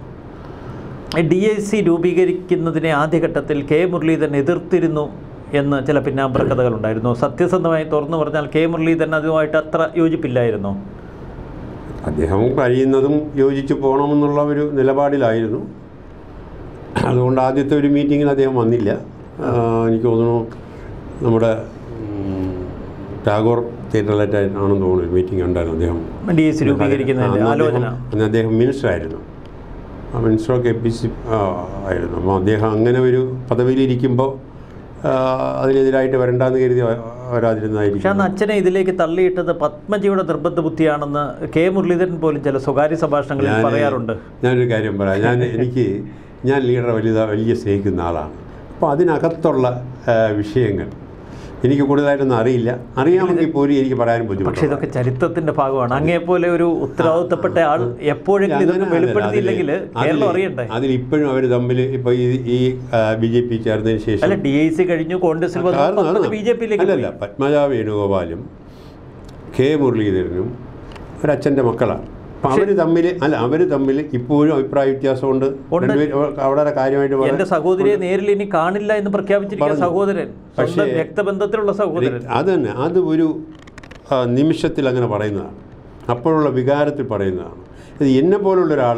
ഡി ഐ സി രൂപീകരിക്കുന്നതിനെ ആദ്യഘട്ടത്തിൽ കെ മുരളീധരൻ എതിർത്തിരുന്നു എന്ന് ചില പിന്നാമ്പറ കഥകളുണ്ടായിരുന്നു സത്യസന്ധമായി തുറന്നു പറഞ്ഞാൽ കെ മുരളീധരൻ അതുമായിട്ട് അത്ര യോജിപ്പില്ലായിരുന്നു അദ്ദേഹം കഴിയുന്നതും യോജിച്ച് പോകണമെന്നുള്ള ഒരു നിലപാടിലായിരുന്നു അതുകൊണ്ട് ആദ്യത്തെ ഒരു മീറ്റിങ്ങിന് അദ്ദേഹം വന്നില്ല ആ, എനിക്ക് തോന്നുന്നു നമ്മുടെ ഉം, ടാഗോർ തിയേറ്ററിലായിട്ട് ആണെന്ന് തോന്നുന്നു ഒരു മീറ്റിംഗ് ഉണ്ടായിരുന്നു അദ്ദേഹം ഡി ഐ സി രൂപീകരിക്കുന്നതിൻ്റെ അന്ന് ആലോചന അദ്ദേഹം- അന്ന് അദ്ദേഹം മിനിസ്റ്റർ ആയിരുന്നു ആ മിനിസ്റ്ററൊക്കെ എ പി സി ആയിരുന്നു അപ്പോൾ അദ്ദേഹം അങ്ങനെ ഒരു പദവിയിലിരിക്കുമ്പോൾ ആ, അതിനെതിരായിട്ട് വരണ്ടെന്ന് കരുതി വ- പക്ഷെ വരാതിരുന്നായിരിക്കും അന്ന് അച്ഛനെ ഇതിലേക്ക് തള്ളിയിട്ടത് പത്മജിയുടെ നിർബന്ധ ബുദ്ധിയാണെന്ന് കെ മുരളീധരൻ പോലും ചില സ്വകാര്യ സംഭാഷണങ്ങളിൽ ഞാന് പറയാറുണ്ട് ഞാനൊരു കാര്യം പറയാം ഞാൻ എനിക്ക് ഞാൻ ലീഡറെ വലിയ വലിയ സ്നേഹിക്കുന്ന ആളാണ് അപ്പോൾ അതിനകത്തുള്ള ആ, വിഷയങ്ങൾ എനിക്ക് കൂടുതലായിട്ടൊന്നും അറിയില്ല അറിയാമെങ്കിൽ പോലും എനിക്ക് പറയാൻ പക്ഷെ ബുദ്ധിമുട്ടുണ്ട് ഇതൊക്കെ ചരിത്രത്തിന്റെ ഭാഗമാണ് അങ്ങേപ്പോലെ ഒരു ഉത്തരവാദിത്തപ്പെട്ട ആൾ എപ്പോഴെങ്കിലും ഇതൊക്കെ വെളിപ്പെടുത്തിയില്ലെങ്കിൽ കേരളം അറിയണ്ടേ അതിൽ ഇപ്പോഴും അവർ തമ്മിൽ ഇപ്പോൾ ഈ ഈ ബി ജെ പി ചേർന്നതിന് ശേഷം അല്ല ഡി ഐ സി കഴിഞ്ഞു കോൺഗ്രസിൽ കാരണം വന്നു അതാണ്. ബി ജെ പിയിലേക്ക് അല്ലല്ല പത്മജ വേണുഗോപാലും കെ മുരളീധരനും ഒരച്ഛൻ്റെ മക്കളാണ് അപ്പം അവർ തമ്മിൽ അല്ല അവർ തമ്മിൽ ഇപ്പോഴും അഭിപ്രായ വ്യത്യാസമുണ്ട് ഉണ്ട്. രണ്ടുപേരും വളരെ കാര്യമായിട്ട് പറയാം. എന്റെ സഹോദരിയെ നേരിൽ ഇനി കാണില്ല എന്ന് പ്രഖ്യാപിച്ചിരിക്കുന്ന പറഞ്ഞു. സഹോദരൻ സ്വന്തം പക്ഷേ- രക്തബന്ധത്തിലുള്ള സഹോദരൻ അത് തന്നെ അത് ഒരു ആ, നിമിഷത്തിൽ അങ്ങനെ പറയുന്നതാണ് അപ്പോഴുള്ള വികാരത്തിൽ പറയുന്നതാണ് ഇത് എന്നെ പോലുള്ള ഒരാൾ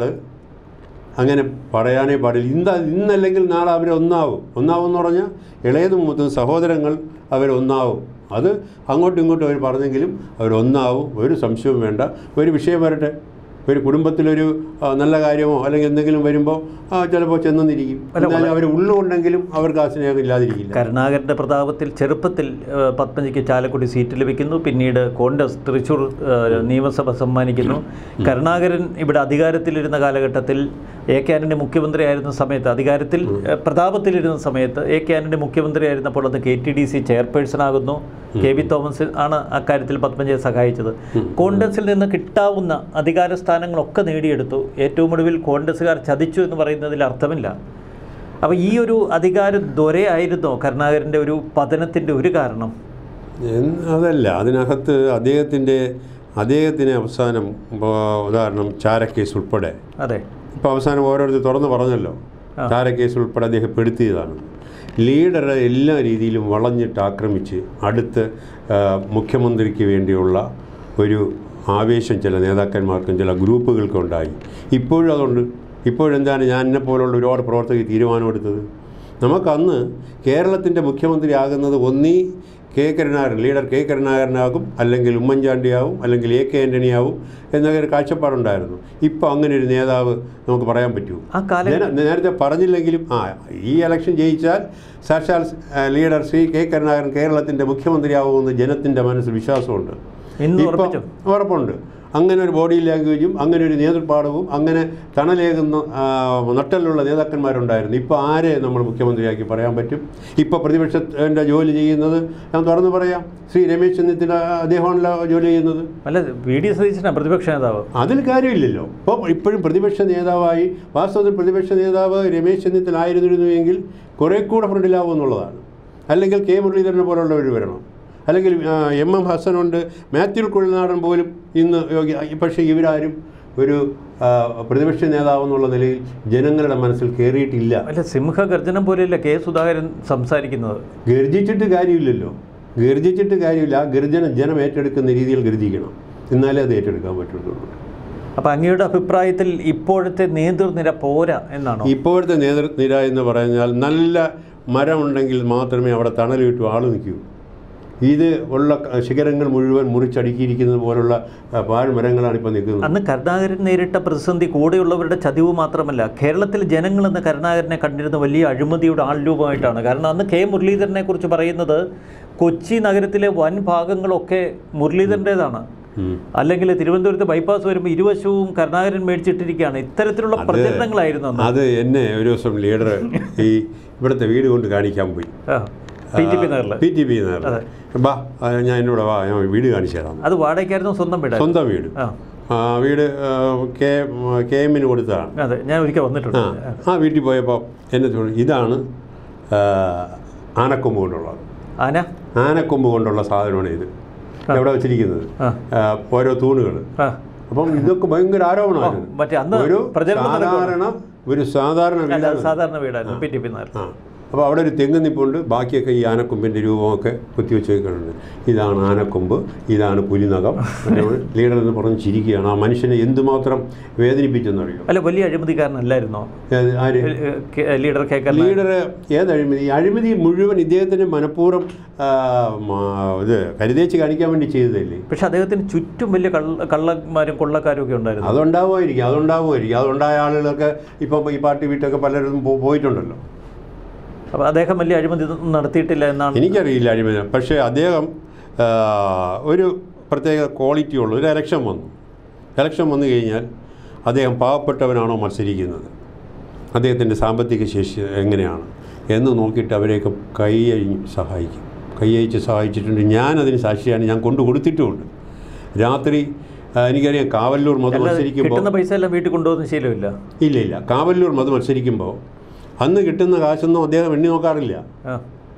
അങ്ങനെ പറയാനേ പാടില്ല ഇന്ന ഇന്നല്ലെങ്കിൽ നാളെ അവർ ഒന്നാവും ഒന്നാവും എന്ന് പറഞ്ഞാൽ ഇളയതും മൂത്തതും സഹോദരങ്ങൾ അവരൊന്നാവും അത് അങ്ങോട്ടും ഇങ്ങോട്ടും അവർ പറഞ്ഞെങ്കിലും അവരൊന്നാവും ഒരു സംശയവും വേണ്ട ഒരു വിഷയം വരട്ടെ ഒരു കുടുംബത്തിലൊരു ആ, നല്ല കാര്യമോ അല്ലെങ്കിൽ എന്തെങ്കിലും വരുമ്പോൾ ചിലപ്പോൾ ചെന്നെന്നിരിക്കും എന്നാലും അവർ ഉള്ളുകൊണ്ടെങ്കിലും അവർക്ക് ആ സ്നേഹം ഇല്ലാതിരിക്കില്ല കരുണാകരൻ്റെ പ്രതാപത്തിൽ ചെറുപ്പത്തിൽ ആ, പത്മജിക്ക് ചാലക്കുടി സീറ്റ് ലഭിക്കുന്നു പിന്നീട് കോൺഗ്രസ് തൃശൂർ ആ, നിയമസഭ സമ്മാനിക്കുന്നു കരുണാകരൻ ഇവിടെ അധികാരത്തിലിരുന്ന കാലഘട്ടത്തിൽ എ കെ ആന്റണി മുഖ്യമന്ത്രിയായിരുന്ന സമയത്ത് അധികാരത്തിൽ ആ, പ്രതാപത്തിലിരുന്ന സമയത്ത് എ കെ ആന്റണി മുഖ്യമന്ത്രിയായിരുന്നപ്പോൾ അത് K T D C chairperson ആകുന്നു കെ വി തോമസ് ആണ് അക്കാര്യത്തിൽ പത്മജയെ സഹായിച്ചത് കോൺഗ്രസിൽ നിന്ന് കിട്ടാവുന്ന അധികാര സ്ഥാനങ്ങളൊക്കെ നേടിയെടുത്തു ഏറ്റവും ഒടുവിൽ കോൺഗ്രസ്സുകാർ ചതിച്ചു എന്ന് പറയുന്നതിൽ അർത്ഥമില്ല അപ്പോൾ ഈ ഒരു അധികാര ദൊരയായിരുന്നോ കരുണാകരൻ്റെ ഒരു പതനത്തിൻ്റെ ഒരു കാരണം എന്ന് അതല്ല അതിനകത്ത് അദ്ദേഹത്തിൻ്റെ അദ്ദേഹത്തിന് അവസാനം ഇപ്പോൾ ഉദാഹരണം ചാരക്കേസ് ഉൾപ്പെടെ അതെ ഇപ്പോൾ അവസാനം ഓരോരുത്തർ തുറന്ന് പറഞ്ഞല്ലോ ചാരക്കേസ് ഉൾപ്പെടെ അദ്ദേഹം പെടുത്തിയതാണ് ലീഡറെ എല്ലാ രീതിയിലും വളഞ്ഞിട്ട് ആക്രമിച്ച് അടുത്ത് ആ, മുഖ്യമന്ത്രിക്ക് വേണ്ടിയുള്ള ഒരു ആവേശം ചില നേതാക്കന്മാർക്കും ചില ഗ്രൂപ്പുകൾക്കും ഉണ്ടായി ഇപ്പോഴും അതുണ്ട് ഇപ്പോഴെന്താണ് ഞാൻ എന്നെ പോലുള്ള ഒരുപാട് പ്രവർത്തകർ തീരുമാനമെടുത്തത് നമുക്കന്ന് കേരളത്തിൻ്റെ മുഖ്യമന്ത്രി ആകുന്നത് ഒന്നീ കെ കരുണാകരൻ ലീഡർ കെ കരുണാകരനാകും അല്ലെങ്കിൽ ഉമ്മൻചാണ്ടിയാവും അല്ലെങ്കിൽ എ കെ ആൻ്റണിയാവും എന്നൊക്കെ ഒരു കാഴ്ചപ്പാടുണ്ടായിരുന്നു ഇപ്പോൾ അങ്ങനെ ഒരു നേതാവ് നമുക്ക് പറയാൻ പറ്റുമോ ആ കാലം ഞാൻ നേരത്തെ പറഞ്ഞില്ലെങ്കിലും ആ ഈ ഇലക്ഷൻ ജയിച്ചാൽ സാക്ഷാൽ ആ, ലീഡർ ശ്രീ കെ കരുണാകരൻ കേരളത്തിൻ്റെ മുഖ്യമന്ത്രിയാവുമെന്ന് ജനത്തിൻ്റെ മനസ്സിൽ വിശ്വാസമുണ്ട് ഇന്ന് ഇപ്പം ഉറപ്പിച്ചോ ഉറപ്പുണ്ട് അങ്ങനെ ഒരു ബോഡി ലാംഗ്വേജും അങ്ങനെ ഒരു നേതൃപാഠവും അങ്ങനെ തണലേകുന്ന ആ, നട്ടലുള്ള നേതാക്കന്മാരുണ്ടായിരുന്നു ഇപ്പോൾ ആരെ നമ്മൾ മുഖ്യമന്ത്രിയാക്കി പറയാൻ പറ്റും ഇപ്പോൾ പ്രതിപക്ഷത്തിൻ്റെ ജോലി ചെയ്യുന്നത് ഞാൻ തുറന്നു പറയാം ശ്രീ രമേശ് ചെന്നിത്തല അദ്ദേഹമാണല്ലോ ജോലി ചെയ്യുന്നത് അല്ല വി ഡി സതീശനാണ് പ്രതിപക്ഷ നേതാവ് അതിൽ കാര്യമില്ലല്ലോ ഇപ്പോൾ ഇപ്പോഴും പ്രതിപക്ഷ നേതാവായി വാസ്തവത്തിൽ പ്രതിപക്ഷ നേതാവ് രമേശ് ചെന്നിത്തല ആയിരുന്നിരുന്നുവെങ്കിൽ കുറേ കൂടെ ഫ്രണ്ടിലാവും എന്നുള്ളതാണ് അല്ലെങ്കിൽ കെ മുരളീധരനെ പോലുള്ളവർ വരണം അല്ലെങ്കിൽ ആ, എം എം ഹസനുണ്ട് മാത്യു കുഴൽനാടൻ പോലും ഇന്ന് യോഗ്യ പക്ഷേ ഇവരാരും ഒരു ആ, പ്രതിപക്ഷ നേതാവ് എന്നുള്ള നിലയിൽ ജനങ്ങളുടെ മനസ്സിൽ കയറിയിട്ടില്ല അല്ല സിംഹഗർജനം പോലെയല്ല കെ സുധാകരൻ സംസാരിക്കുന്നത് ഗർജിച്ചിട്ട് കാര്യമില്ലല്ലോ ഗർജിച്ചിട്ട് കാര്യമില്ല ആ ഗർജനം ജനം ഏറ്റെടുക്കുന്ന രീതിയിൽ ഗർജിക്കണം എന്നാലേ അത് ഏറ്റെടുക്കാൻ പറ്റുള്ളൂ അപ്പം അങ്ങയുടെ അഭിപ്രായത്തിൽ ഇപ്പോഴത്തെ നേതൃനിര പോരാ എന്നാണോ ഇപ്പോഴത്തെ നേതൃനിര എന്ന് പറഞ്ഞാൽ നല്ല മരമുണ്ടെങ്കിൽ മാത്രമേ അവിടെ തണൽ കിട്ടൂ ആൾ നിൽക്കൂ ഇത് ഉള്ള ക- ശിഖരങ്ങൾ മുഴുവൻ മുറിച്ചടുക്കിയിരിക്കുന്നത് പോലുള്ള ആ, പാഴ്മരങ്ങളാണ് ഇപ്പോൾ നിൽക്കുന്നത് അന്ന് കരുണാകരൻ നേരിട്ട പ്രതിസന്ധി കൂടെയുള്ളവരുടെ ചതിവ് മാത്രമല്ല കേരളത്തിലെ ജനങ്ങൾ എന്ന കരുണാകരനെ കണ്ടിരുന്ന വലിയ അഴിമതിയുടെ ആൾരൂപമായിട്ടാണ് കാരണം അന്ന് കെ മുരളീധരനെ കുറിച്ച് പറയുന്നത് കൊച്ചി നഗരത്തിലെ വൻ ഭാഗങ്ങളൊക്കെ മുരളീധരൻ്റെതാണ് ഉം. അല്ലെങ്കിൽ തിരുവനന്തപുരത്ത് ബൈപ്പാസ് വരുമ്പോൾ ഇരുവശവും കരുണാകരൻ മേടിച്ചിട്ടിരിക്കുകയാണ് ഇത്തരത്തിലുള്ള പ്രചരണങ്ങളായിരുന്നു അന്ന് അത് എന്നെ ഒരു ദിവസം ലീഡർ ഈ ഇവിടുത്തെ വീട് കൊണ്ട് കാണിക്കാൻ പോയി പി ടി പി നഗറിൽ പി ടി പി നേരം ബാ ആ, ഞാൻ എന്നോട് വാ ഞാൻ വീട് കാണിച്ചു തരാം അത് വാടകയ്ക്കായിരുന്നു സ്വന്തം വീട് സ്വന്തം വീട് ആ ആ, വീട് ആ, കെ കെ എമ്മിന് കൊടുത്തതാണ് അതെ ഞാൻ ഒരിക്കൽ വന്നിട്ടുണ്ട് ആ ആ വീട്ടിൽ പോയപ്പോൾ എന്നെ തോന്നി ഇതാണ് ആ, ആനക്കൊമ്പ് കൊണ്ടുള്ളത് ആന ആനക്കൊമ്പ് കൊണ്ടുള്ള സാധനമാണ് ഇത് എവിടെ വെച്ചിരിക്കുന്നത് ആ. ആ, ഓരോ തൂണുകൾ ആ അപ്പം ഇതൊക്കെ ഭയങ്കര ആരോപണമായിരുന്നു മറ്റേ അന്ന് ഒരു പ്രചരണം നടക്കുവാണ്. സാധാരണ ഒരു സാധാരണ അല്ല വീടാണ് അത് സാധാരണ വീടായിരുന്നു പി ടി പി നഗർ ആ അപ്പോൾ അവിടെ ഒരു തെങ്ങ് നിപ്പുണ്ട് ബാക്കിയൊക്കെ ഈ ആനക്കൊമ്പിൻ്റെ രൂപമൊക്കെ കുത്തിവെച്ച് വെക്കുന്നുണ്ട് ഇതാണ് ആനക്കൊമ്പ് ഇതാണ് പുലിനകം ലീഡർ എന്ന് പറഞ്ഞ് ചിരിക്കുകയാണ് ആ മനുഷ്യനെ എന്തുമാത്രം വേദനിപ്പിച്ചെന്നറിയോ അല്ല വലിയ അഴിമതിക്കാരനല്ലായിരുന്നോ ഏത് ആര് ഏ, കെ- ലീഡർ കേൾക്കാൻ ലീഡർ ഏത് അഴിമതി ഈ അഴിമതി മുഴുവൻ ഇദ്ദേഹത്തിന് മനഃപൂർവ്വം ആ, മ- ഇത് കരുതേച്ച് കാണിക്കാൻ വേണ്ടി ചെയ്തതല്ലേ പക്ഷെ അദ്ദേഹത്തിന് ചുറ്റും വലിയ കള്ള കള്ളന്മാരും കൊള്ളക്കാരും ഒക്കെ ഉണ്ടായിരുന്നു അതുണ്ടാവുമായിരിക്കും അതുണ്ടാവുമായിരിക്കും അതുണ്ടായ ആളുകളൊക്കെ ഇപ്പം ഈ പാർട്ടി വീട്ടൊക്കെ പലരും പോ- പോയിട്ടുണ്ടല്ലോ അപ്പോൾ അദ്ദേഹം വലിയ അഴിമതി ഒന്നും നടത്തിയിട്ടില്ല എന്നാണ് എനിക്കറിയില്ല അഴിമതി പക്ഷേ അദ്ദേഹം ആ, ഒരു പ്രത്യേക ക്വാളിറ്റി ഉള്ള ഒരു എലക്ഷൻ വന്നു എലക്ഷൻ വന്നു കഴിഞ്ഞാൽ അദ്ദേഹം പാവപ്പെട്ടവനാണോ മത്സരിക്കുന്നത് അദ്ദേഹത്തിൻ്റെ സാമ്പത്തിക ശേഷി എങ്ങനെയാണ് എന്ന് നോക്കിയിട്ട് അവരെയൊക്കെ കൈയഴിഞ്ഞ് സഹായിക്കും കൈയഴിച്ച് സഹായിച്ചിട്ടുണ്ട് ഞാൻ അതിന് സാക്ഷിയാണ് ഞാൻ കൊണ്ടു കൊടുത്തിട്ടുമുണ്ട് രാത്രി ആ, എനിക്കറിയാം കാവല്ലൂർ മത് അല്ലാതെ മത്സരിക്കുമ്പോൾ കിട്ടുന്ന പൈസ എല്ലാം വീട്ടിൽ കൊണ്ടുപോകുന്ന ശീലമില്ല ഇല്ല ഇല്ല കാവല്ലൂർ മത് മത്സരിക്കുമ്പോൾ അന്ന് കിട്ടുന്ന കാശൊന്നും അദ്ദേഹം എണ്ണി നോക്കാറില്ല ആ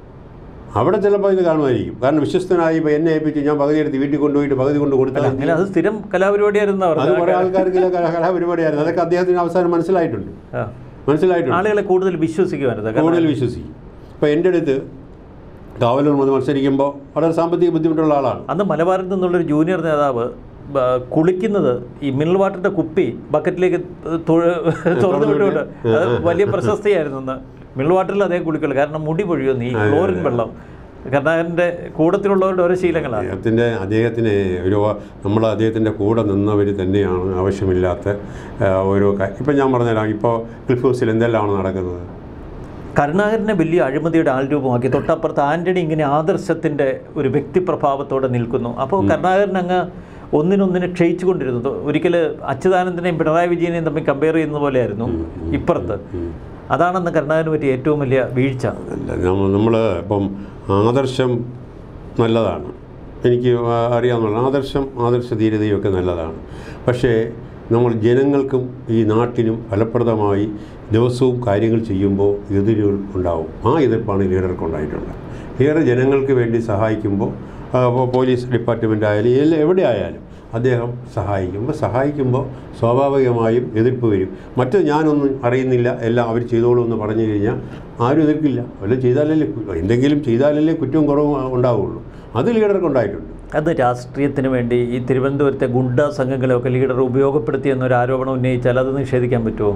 അവിടെ ചിലപ്പോൾ ഇത് കാണുമായിരിക്കും കാരണം വിശ്വസ്തനായി ഇപ്പോൾ എന്നെ ഏൽപ്പിച്ച് ഞാൻ പകുതി എടുത്ത് വീട്ടിൽ കൊണ്ടുപോയിട്ട് പകുതി കൊണ്ട് കൊടുത്താൽ അങ്ങനെ അത് സ്ഥിരം കലാപരിപാടിയായിരുന്നു അത് അവർ കുറേ ആൾക്കാർക്ക് ഇല്ല കല- കലാപരിപാടിയായിരുന്നു അതൊക്കെ അദ്ദേഹത്തിന് അവസാനം മനസ്സിലായിട്ടുണ്ട് മനസ്സിലായിട്ടുണ്ട് ആളുകളെ കൂടുതൽ വിശ്വസിക്കുമായിരുന്നു കാരണം കൂടുതൽ വിശ്വസിക്കും ഇപ്പോൾ എൻ്റെ അടുത്ത് കാവലൂർ മുതൽ മത്സരിക്കുമ്പോൾ വളരെ സാമ്പത്തിക ബുദ്ധിമുട്ടുള്ള ആളാണ് അന്ന് മലബാറിൽ നിന്നുള്ളൊരു ജൂനിയർ നേതാവ് ബ- കുളിക്കുന്നത് ഈ മിനറൽ വാട്ടറിന്റെ കുപ്പി ബക്കറ്റിലേക്ക് തൊഴ- തുറന്നു വിട്ടുകൊണ്ട് അത് വലിയ പ്രശസ്തിയായിരുന്നു അന്ന് മിനറൽ വാട്ടറിൽ അതേ കുളിക്കുള്ളൂ കാരണം മുടി പൊഴിയുന്നു ഈ ക്ലോറിൻ വെള്ളം കർണാകരൻ്റെ കൂടത്തിലുള്ളവരുടെ ഓരോ ശീലങ്ങളാണ് അദ്ദേഹത്തിൻ്റെ അദ്ദേഹത്തിന് ഒരു നമ്മൾ അദ്ദേഹത്തിൻ്റെ കൂടെ നിന്നവർ തന്നെയാണ് ആവശ്യമില്ലാത്ത ആ, ഓരോ കാര്യം ഇപ്പം ഞാൻ പറഞ്ഞുതരാം ഇപ്പോൾ ക്ലിഫ് ഹൗസിൽ എന്തെല്ലാമാണ് നടക്കുന്നത് കരുണാകരനെ വലിയ അഴിമതിയുടെ ആൾരൂപമാക്കി തൊട്ടപ്പുറത്ത് ആന്റണി ഇങ്ങനെ ആദർശത്തിന്റെ ഒരു വ്യക്തിപ്രഭാവത്തോടെ നിൽക്കുന്നു അപ്പോൾ കരുണാകരൻ അങ്ങ് ഒന്നിനൊന്നിനെ ക്ഷയിച്ചുകൊണ്ടിരുന്നു ഒരിക്കൽ അച്യുതാനന്ദനെയും പിണറായി വിജയനെയും തമ്മിൽ കമ്പയർ ചെയ്യുന്ന പോലെയായിരുന്നു ഇപ്പുറത്ത് അതാണെന്ന് കരുണാകരന് പറ്റിയ ഏറ്റവും വലിയ വീഴ്ച അല്ല നമ്മൾ ഇപ്പം ആദർശം നല്ലതാണ് എനിക്ക് ആ- അറിയാവുന്ന ആദർശം ആദർശ ധീരതയൊക്കെ നല്ലതാണ് പക്ഷേ നമ്മൾ ജനങ്ങൾക്കും ഈ നാട്ടിനും ഫലപ്രദമായി ദിവസവും കാര്യങ്ങൾ ചെയ്യുമ്പോൾ എതിരുകൾ ഉണ്ടാവും ആ എതിർപ്പാണ് ലീഡർക്ക് ഉണ്ടായിട്ടുള്ളത് ലീഡർ ജനങ്ങൾക്ക് വേണ്ടി സഹായിക്കുമ്പോൾ ആ, ഇപ്പോൾ പോലീസ് ഡിപ്പാർട്ട്മെൻ്റ് ആയാലും എല്ലാം എവിടെ ആയാലും അദ്ദേഹം സഹായിക്കുമ്പോൾ സഹായിക്കുമ്പോൾ സ്വാഭാവികമായും എതിർപ്പ് വരും മറ്റു ഞാനൊന്നും അറിയുന്നില്ല എല്ലാം അവർ ചെയ്തോളൂ എന്ന് പറഞ്ഞു കഴിഞ്ഞാൽ ആരും എതിർക്കില്ല വല്ലതും ചെയ്താലല്ലേ കു- എന്തെങ്കിലും ചെയ്താലല്ലേ കുറ്റവും കുറവും ഉണ്ടാവുള്ളൂ അത് ലീഡർക്ക് ഉണ്ടായിട്ടുണ്ട് അത് രാഷ്ട്രീയത്തിന് വേണ്ടി ഈ തിരുവനന്തപുരത്തെ ഗുണ്ട സംഘങ്ങളെയൊക്കെ ലീഡർ ഉപയോഗപ്പെടുത്തി എന്നൊരു ആരോപണം ഉന്നയിച്ചാൽ അത് നിഷേധിക്കാൻ പറ്റുമോ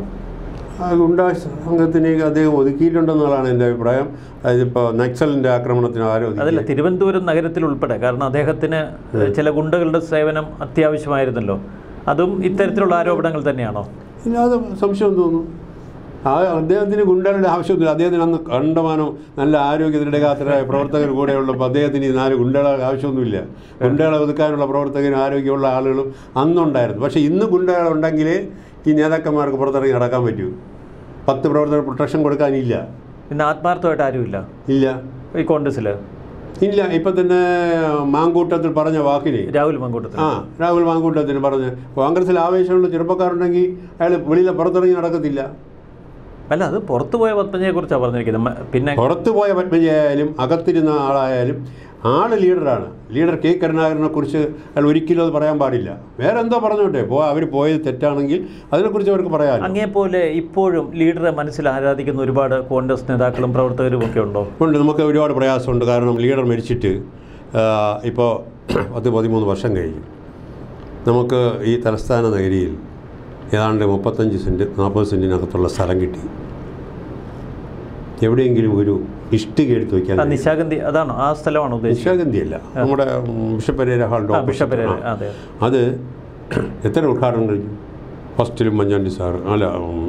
ആ ഗുണ്ടാ സംഘത്തിനെ അദ്ദേഹം ഒതുക്കിയിട്ടുണ്ടെന്നുള്ളതാണ് എൻ്റെ അഭിപ്രായം അതിപ്പോൾ നക്സലിൻ്റെ ആക്രമണത്തിന് ആരും ഒതുക്കി- അതല്ല തിരുവനന്തപുരം നഗരത്തിൽ ഉൾപ്പെടെ കാരണം അദ്ദേഹത്തിന് ചില ഗുണ്ടകളുടെ സേവനം അത്യാവശ്യമായിരുന്നല്ലോ അതും ഇത്തരത്തിലുള്ള ആരോപണങ്ങൾ തന്നെയാണോ ഇല്ലാതെ സംശയം തോന്നുന്നു ആ അദ്ദേഹത്തിന് ഗുണ്ടകളുടെ ആവശ്യമൊന്നുമില്ല അദ്ദേഹത്തിന് അന്ന് കണ്ടമാനം നല്ല ആരോഗ്യ ദൃഢഗാത്രരായ പ്രവർത്തകർ കൂടെ ഉള്ളപ്പോൾ അദ്ദേഹത്തിന് ഈ നാല് ഗുണ്ടകളുടെ ആവശ്യമൊന്നുമില്ല ഗുണ്ടകളെ ഒതുക്കാനുള്ള പ്രവർത്തകരും ആരോഗ്യമുള്ള ആളുകളും അന്നുണ്ടായിരുന്നു പക്ഷേ ഇന്ന് ഗുണ്ടകളുണ്ടെങ്കിലേ ഈ നേതാക്കന്മാർക്ക് പുറത്തിറങ്ങി നടക്കാൻ പറ്റൂ പത്ത് പ്രവർത്തകർ പ്രൊട്ടക്ഷൻ കൊടുക്കാനില്ല ഇന്ന് ആത്മാർത്ഥമായിട്ട് ആരുമില്ല ഇല്ല ഈ കോൺഗ്രസ്സിൽ ഇല്ല ഇപ്പം തന്നെ മാങ്കൂട്ടത്തിൽ പറഞ്ഞ വാക്കിനെ രാഹുൽ മങ്കൂട്ടത്തിൽ ആ രാഹുൽ മാങ്കൂട്ടത്തിന് പറഞ്ഞ് കോൺഗ്രസിൽ ആവേശമുള്ള ചെറുപ്പക്കാരുണ്ടെങ്കിൽ അയാൾ വെളിയിൽ പുറത്തിറങ്ങി നടക്കത്തില്ല അല്ല അത് പുറത്തു പോയ പത്മജയെ കുറിച്ചാണ് പറഞ്ഞിരിക്കുന്നത് മ- പിന്നെ പുറത്തു പോയ പത്മജയായാലും അകത്തിരുന്ന ആളായാലും ആള് ലീഡറാണ് ലീഡർ കെ കരുണാകരനെ കുറിച്ച് അയാൾ ഒരിക്കലും അത് പറയാൻ പാടില്ല വേറെ എന്തോ പറഞ്ഞോട്ടെ പോ അവർ പോയത് തെറ്റാണെങ്കിൽ അതിനെക്കുറിച്ച് അവർക്ക് പറയാമല്ലോ അങ്ങേപോലെ ഇപ്പോഴും ലീഡറെ മനസ്സിൽ ആരാധിക്കുന്ന ഒരുപാട് കോൺഗ്രസ് നേതാക്കളും പ്രവർത്തകരും ഒക്കെ ഉണ്ടോ ഉണ്ട് നമുക്ക് ഒരുപാട് പ്രയാസമുണ്ട് കാരണം ലീഡർ മരിച്ചിട്ട് ഇപ്പോൾ പത്ത് പതിമൂന്ന് വർഷം കഴിഞ്ഞു നമുക്ക് ഈ തലസ്ഥാന നഗരിയിൽ ഏതാണ്ട് മുപ്പത്തഞ്ച് സെൻറ്റ് നാൽപ്പത് സെൻറ്റിനകത്തുള്ള സ്ഥലം കിട്ടി എവിടെയെങ്കിലും ഒരു ഇഷ്ടിക എടുത്ത് വയ്ക്കാൻ ആ നിശാഗന്ധി അതാണോ ആ സ്ഥലമാണോ ഉദ്ദേശിച്ചത് നിശാഗന്ധിയല്ല നമ്മുടെ ഉം, ബിഷപ്പ് പെരേര ഹാളിൻ്റെ ആ ബിഷപ്പ് opposite. പെരേര, ആ. അതെ അത് എത്ര ഉദ്ഘാടനം കഴിഞ്ഞു ഫസ്റ്റിലും മഞ്ഞാണ്ടി സാർ അല്ല ഉം,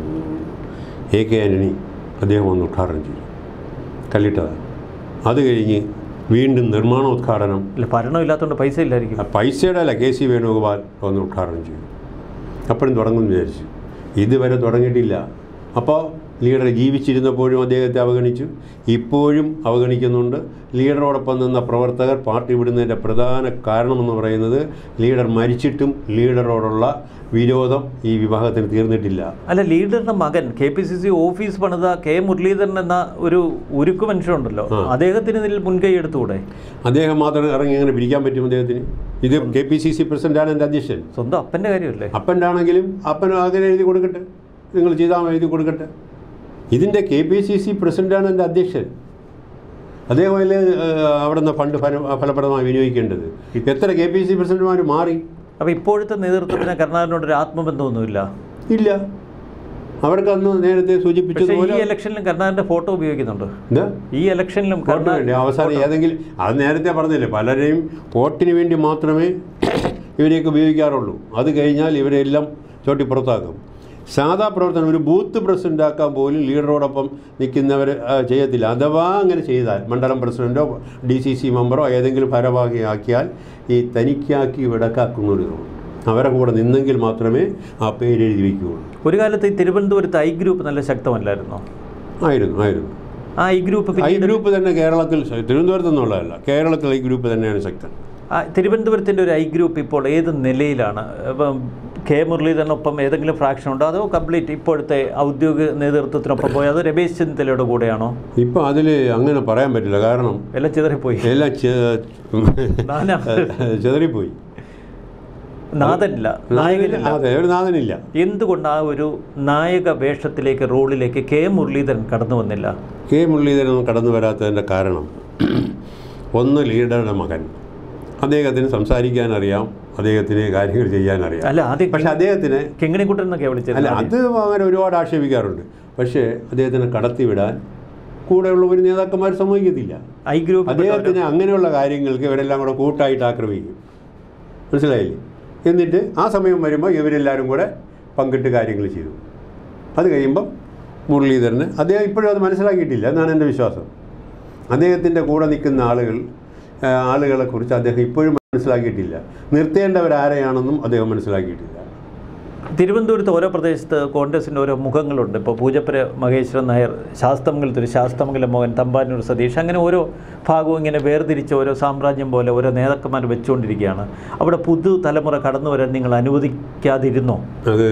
എ കെ ആൻ്റണി അദ്ദേഹം വന്ന് ഉദ്ഘാടനം ചെയ്തു കല്ലിട്ടതാണ് അത് കഴിഞ്ഞ് വീണ്ടും നിർമ്മാണോദ്ഘാടനം ഇല്ല ഭരണമില്ലാത്തതുകൊണ്ട് പൈസ ഇല്ലായിരിക്കും ആ പൈസയുടെ അല്ല കെ സി വേണുഗോപാൽ വന്ന് ഉദ്ഘാടനം ചെയ്തു അപ്പോഴും തുടങ്ങുമെന്ന് വിചാരിച്ചു ഇതുവരെ തുടങ്ങിയിട്ടില്ല അപ്പോൾ ലീഡർ ജീവിച്ചിരുന്നപ്പോഴും അദ്ദേഹത്തെ അവഗണിച്ചു ഇപ്പോഴും അവഗണിക്കുന്നുണ്ട് ലീഡറോടൊപ്പം നിന്ന പ്രവർത്തകർ പാർട്ടി വിടുന്നതിൻ്റെ പ്രധാന കാരണമെന്ന് പറയുന്നത് ലീഡർ മരിച്ചിട്ടും ലീഡറോടുള്ള വിരോധം ഈ വിഭാഗത്തിന് തീർന്നിട്ടില്ല അല്ല ലീഡറുടെ മകൻ K P C C office പണിത കെ മുരളീധരൻ എന്ന ഒരു ഉരുക്കു മനുഷ്യനുണ്ടല്ലോ അദ്ദേഹത്തിന് ഇതിൽ മുൻകൈ എടുത്തുകൂടെ അദ്ദേഹം മാത്രം ഇറങ്ങി എങ്ങനെ പിരിക്കാൻ പറ്റും അദ്ദേഹത്തിന് ഇത് കെ പി സി സി പ്രസിഡൻ്റാണ് എൻ്റെ അധ്യക്ഷൻ സ്വന്തം അപ്പൻ്റെ കാര്യമല്ലേ അപ്പൻ്റെ ആണെങ്കിലും അപ്പൻ അങ്ങനെ എഴുതി കൊടുക്കട്ടെ നിങ്ങൾ ചെയ്താൽ എഴുതി കൊടുക്കട്ടെ ഇതിൻ്റെ കെ പി സി സി പ്രസിഡൻ്റാണ് എൻ്റെ അധ്യക്ഷൻ അദ്ദേഹമല്ലേ ഏഹ്, അവിടെ നിന്ന് ഫണ്ട് ഫല ഫലപ്രദമായി വിനിയോഗിക്കേണ്ടത് എത്ര കെ പി സി പ്രസിഡന്റുമാർ മാറി അപ്പോൾ ഇപ്പോഴത്തെ നേതൃത്വത്തിന് കരുണാകരനോടൊരു ആത്മബന്ധമൊന്നുമില്ല ഇല്ല അവർക്ക് അന്ന് നേരത്തെ പക്ഷേ സൂചിപ്പിച്ചതുപോലെ ഈ ഇലക്ഷനിലും കരുണാകരൻ്റെ ഫോട്ടോ ഉപയോഗിക്കുന്നുണ്ട് എന്താ ഈ ഇലക്ഷനിലും വോട്ട് കരുണാ വേണ്ടി അവസാനം ഏതെങ്കിലും അത് നേരത്തെ പറഞ്ഞില്ലേ പലരെയും വോട്ടിന് വേണ്ടി മാത്രമേ ഇവരെയൊക്കെ ഉപയോഗിക്കാറുള്ളൂ അത് കഴിഞ്ഞാൽ ഇവരെല്ലാം ചോട്ടി പുറത്താക്കും സാധാ പ്രവർത്തനം ഒരു ബൂത്ത് പ്രസിഡന്റ് ആക്കാൻ പോലും ലീഡറോടൊപ്പം നിൽക്കുന്നവർ ചെയ്യത്തില്ല അഥവാ അങ്ങനെ ചെയ്താൽ മണ്ഡലം പ്രസിഡന്റോ ഡി സി സി മെമ്പറോ ഏതെങ്കിലും ഭാരവാഹിയാക്കിയാൽ ഈ തനിക്കാക്കി വിടക്കാക്കുന്നവരുള്ളൂ അവരെ കൂടെ നിന്നെങ്കിൽ മാത്രമേ ആ പേര് എഴുതി വയ്ക്കുകയുള്ളൂ ഒരു കാലത്ത് ഈ തിരുവനന്തപുരത്ത് ഐ ഗ്രൂപ്പ് നല്ല ശക്തമല്ലായിരുന്നോ ആയിരുന്നു ആയിരുന്നു ആ ഐ ഗ്രൂപ്പ് ഐ പിന്നീട് ഗ്രൂപ്പ് തന്നെ കേരളത്തിൽ തിരുവനന്തപുരത്ത് നിന്നുള്ളതല്ല കേരളത്തിൽ ഐ ഗ്രൂപ്പ് തന്നെയാണ് ശക്തൻ ആ, തിരുവനന്തപുരത്തിൻ്റെ ഒരു ഐ ഗ്രൂപ്പ് ഇപ്പോൾ ഏത് നിലയിലാണ് ഇപ്പം കെ മുരളീധരനൊപ്പം ഏതെങ്കിലും ഫ്രാക്ഷൻ ഉണ്ടോ അതോ കംപ്ലീറ്റ് ഇപ്പോഴത്തെ ഔദ്യോഗിക നേതൃത്വത്തിനൊപ്പം പോയോ അതോ രമേശ് ചെന്നിത്തലയുടെ കൂടെയാണോ ഇപ്പം അതിൽ അങ്ങനെ പറയാൻ പറ്റില്ല കാരണം എല്ലാം ചിതറിപ്പോയി എല്ലാം ചെ- നാനാ. ചെതറിപ്പോയി നാഥനില്ല നായകനില്ല അതെ ഒരു നാഥനില്ല എന്തുകൊണ്ട് ആ ഒരു നായക വേഷത്തിലേക്ക് റോളിലേക്ക് കെ മുരളീധരൻ കടന്നു വന്നില്ല കെ മുരളീധരൻ കടന്നു വരാത്തതിൻ്റെ കാരണം ഒന്ന് ലീഡറുടെ മകൻ അദ്ദേഹത്തിന് സംസാരിക്കാൻ അറിയാം അദ്ദേഹത്തിന് കാര്യങ്ങൾ ചെയ്യാൻ അറിയാം അല്ല ആദ്യം പക്ഷെ അദ്ദേഹത്തിന് കിങ്ങിണിക്കുട്ടൻ എന്നൊക്കെയാണ് വിളിച്ചത് അല്ല അത് അങ്ങനെ ഒരുപാട് ആക്ഷേപിക്കാറുണ്ട് പക്ഷേ അദ്ദേഹത്തിനെ കടത്തിവിടാൻ കൂടെയുള്ള ഒരു നേതാക്കന്മാർ സമ്മതിക്കത്തില്ല ഐ ഗ്രൂപ്പ് അദ്ദേഹത്തിന് അങ്ങനെയുള്ള കാര്യങ്ങൾക്ക് ഇവരെല്ലാം കൂടെ കൂട്ടായിട്ട് ആക്രമിക്കും മനസ്സിലായില്ലേ എന്നിട്ട് ആ സമയം വരുമ്പോൾ ഇവരെല്ലാവരും കൂടെ പങ്കിട്ട് കാര്യങ്ങൾ ചെയ്തു അത് കഴിയുമ്പം മുരളീധരന് അദ്ദേഹം ഇപ്പോഴും അത് മനസ്സിലാക്കിയിട്ടില്ല എന്നാണ് എൻ്റെ വിശ്വാസം അദ്ദേഹത്തിൻ്റെ കൂടെ നിൽക്കുന്ന ആളുകൾ ആ, ആളുകളെക്കുറിച്ച് അദ്ദേഹം ഇപ്പോഴും മനസ്സിലാക്കിയിട്ടില്ല നിർത്തേണ്ടവരാരെയാണെന്നും അദ്ദേഹം മനസ്സിലാക്കിയിട്ടില്ല തിരുവനന്തപുരത്ത് ഓരോ പ്രദേശത്ത് കോൺഗ്രസിൻ്റെ ഓരോ മുഖങ്ങളുണ്ട് ഇപ്പോൾ പൂജപ്പുര മഹേശ്വരൻ നായർ ശാസ്തമംഗലത്ത് ഒരു ശാസ്തമംഗലം മോഹൻ തമ്പാനൂർ സതീഷ് അങ്ങനെ ഓരോ ഭാഗവും ഇങ്ങനെ വേർതിരിച്ച് ഓരോ സാമ്രാജ്യം പോലെ ഓരോ നേതാക്കന്മാർ വെച്ചുകൊണ്ടിരിക്കുകയാണ് അവിടെ പുതു തലമുറ കടന്നു വരാൻ നിങ്ങൾ അനുവദിക്കാതിരുന്നോ അത്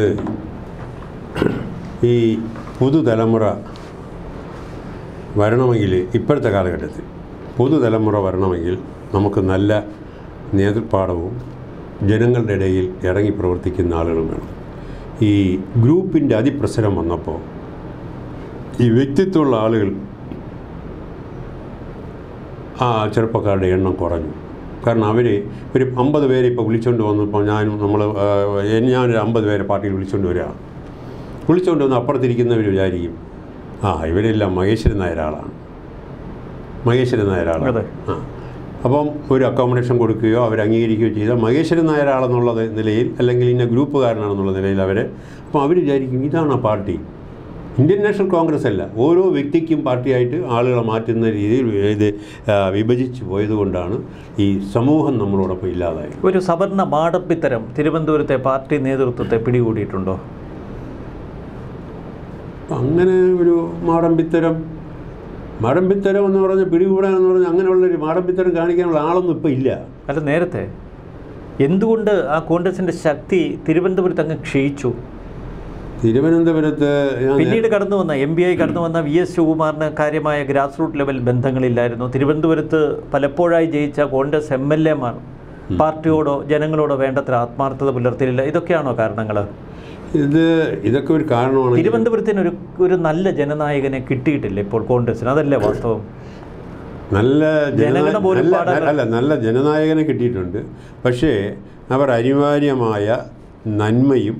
ഈ പുതുതലമുറ വരണമെങ്കിൽ ഇപ്പോഴത്തെ കാലഘട്ടത്തിൽ പുതുതലമുറ വരണമെങ്കിൽ നമുക്ക് നല്ല നേതൃപാഠവും ജനങ്ങളുടെ ഇടയിൽ ഇറങ്ങി പ്രവർത്തിക്കുന്ന ആളുകളും വേണം ഈ ഗ്രൂപ്പിൻ്റെ അതിപ്രസരം വന്നപ്പോൾ ഈ വ്യക്തിത്വമുള്ള ആളുകൾ ആ ചെറുപ്പക്കാരുടെ എണ്ണം കുറഞ്ഞു കാരണം അവർ ഒരു അമ്പത് പേരെ ഇപ്പോൾ വിളിച്ചുകൊണ്ട് വന്നപ്പോൾ ഞാനും നമ്മൾ ഞാനൊരു അമ്പത് പേരെ പാർട്ടിയിൽ വിളിച്ചുകൊണ്ട് വരികയാണ് വിളിച്ചുകൊണ്ട് വന്ന് അപ്പുറത്തിരിക്കുന്നവർ വിചാരിക്കും ആ ഇവരെല്ലാം മഹേശ്വരൻ നായർ ആളാണ് മഹേശ്വരൻ നായർ ആളാണ് അതെ. ആ അപ്പം ഒരു അക്കോമഡേഷൻ കൊടുക്കുകയോ അവർ അംഗീകരിക്കുകയോ ചെയ്താൽ മഹേശ്വരൻ നായർ ആളെന്നുള്ള നിലയിൽ അല്ലെങ്കിൽ ഇന്ന ഗ്രൂപ്പുകാരനാണെന്നുള്ള നിലയിൽ അവരെ അപ്പം അവർ വിചാരിക്കും ഇതാണ് ആ പാർട്ടി ഇന്ത്യൻ നാഷണൽ കോൺഗ്രസ് അല്ല ഓരോ വ്യക്തിക്കും പാർട്ടിയായിട്ട് ആളുകളെ മാറ്റുന്ന രീതിയിൽ ഇത് ആ, വിഭജിച്ച് പോയതുകൊണ്ടാണ് ഈ സമൂഹം നമ്മളോടൊപ്പം ഇല്ലാതായത് ഒരു സവർണ മാടപ്പിത്തരം തിരുവനന്തപുരത്തെ പാർട്ടി നേതൃത്വത്തെ പിടികൂടിയിട്ടുണ്ടോ അപ്പം അങ്ങനെ ഒരു മാടമ്പിത്തരം മാടമ്പിത്തരം എന്ന് പറഞ്ഞ് പിടികൂടാനെന്ന് പറഞ്ഞാൽ അങ്ങനെയുള്ളൊരു മാടമ്പിത്തരം കാണിക്കാനുള്ള ആളൊന്നും ഇപ്പം ഇല്ല അല്ല നേരത്തെ എന്തുകൊണ്ട് ആ കോൺഗ്രസിൻ്റെ ശക്തി തിരുവനന്തപുരത്ത് അങ്ങ് ക്ഷയിച്ചു തിരുവനന്തപുരത്ത് ഞാൻ പിന്നീട് കടന്നു വന്ന എം ബി ഐ കടന്നു വന്ന വി എസ് ശിവകുമാറിന് കാര്യമായ ഗ്രാസ് റൂട്ട് ലെവൽ ബന്ധങ്ങളില്ലായിരുന്നു തിരുവനന്തപുരത്ത് പലപ്പോഴായി ജയിച്ച കോൺഗ്രസ് എം എൽ എമാർ പാർട്ടിയോടോ ജനങ്ങളോടോ വേണ്ടത്ര ആത്മാർത്ഥത പുലർത്തിയില്ല ഇതൊക്കെയാണോ കാരണങ്ങൾ ഇത് ഇതൊക്കെ ഒരു കാരണമാണ് തിരുവനന്തപുരത്തിന് ഒരു ഒരു നല്ല ജനനായകനെ കിട്ടിയിട്ടില്ല ഇപ്പോൾ കോൺഗ്രസിന് അതല്ലേ വാസ്തവം നല്ല ജനനാ- ജനഗണ പോലും നല്ല- പാടാൻ- അല്ല നല്ല ജനനായകനെ കിട്ടിയിട്ടുണ്ട് പക്ഷേ അവർ അനിവാര്യമായ നന്മയും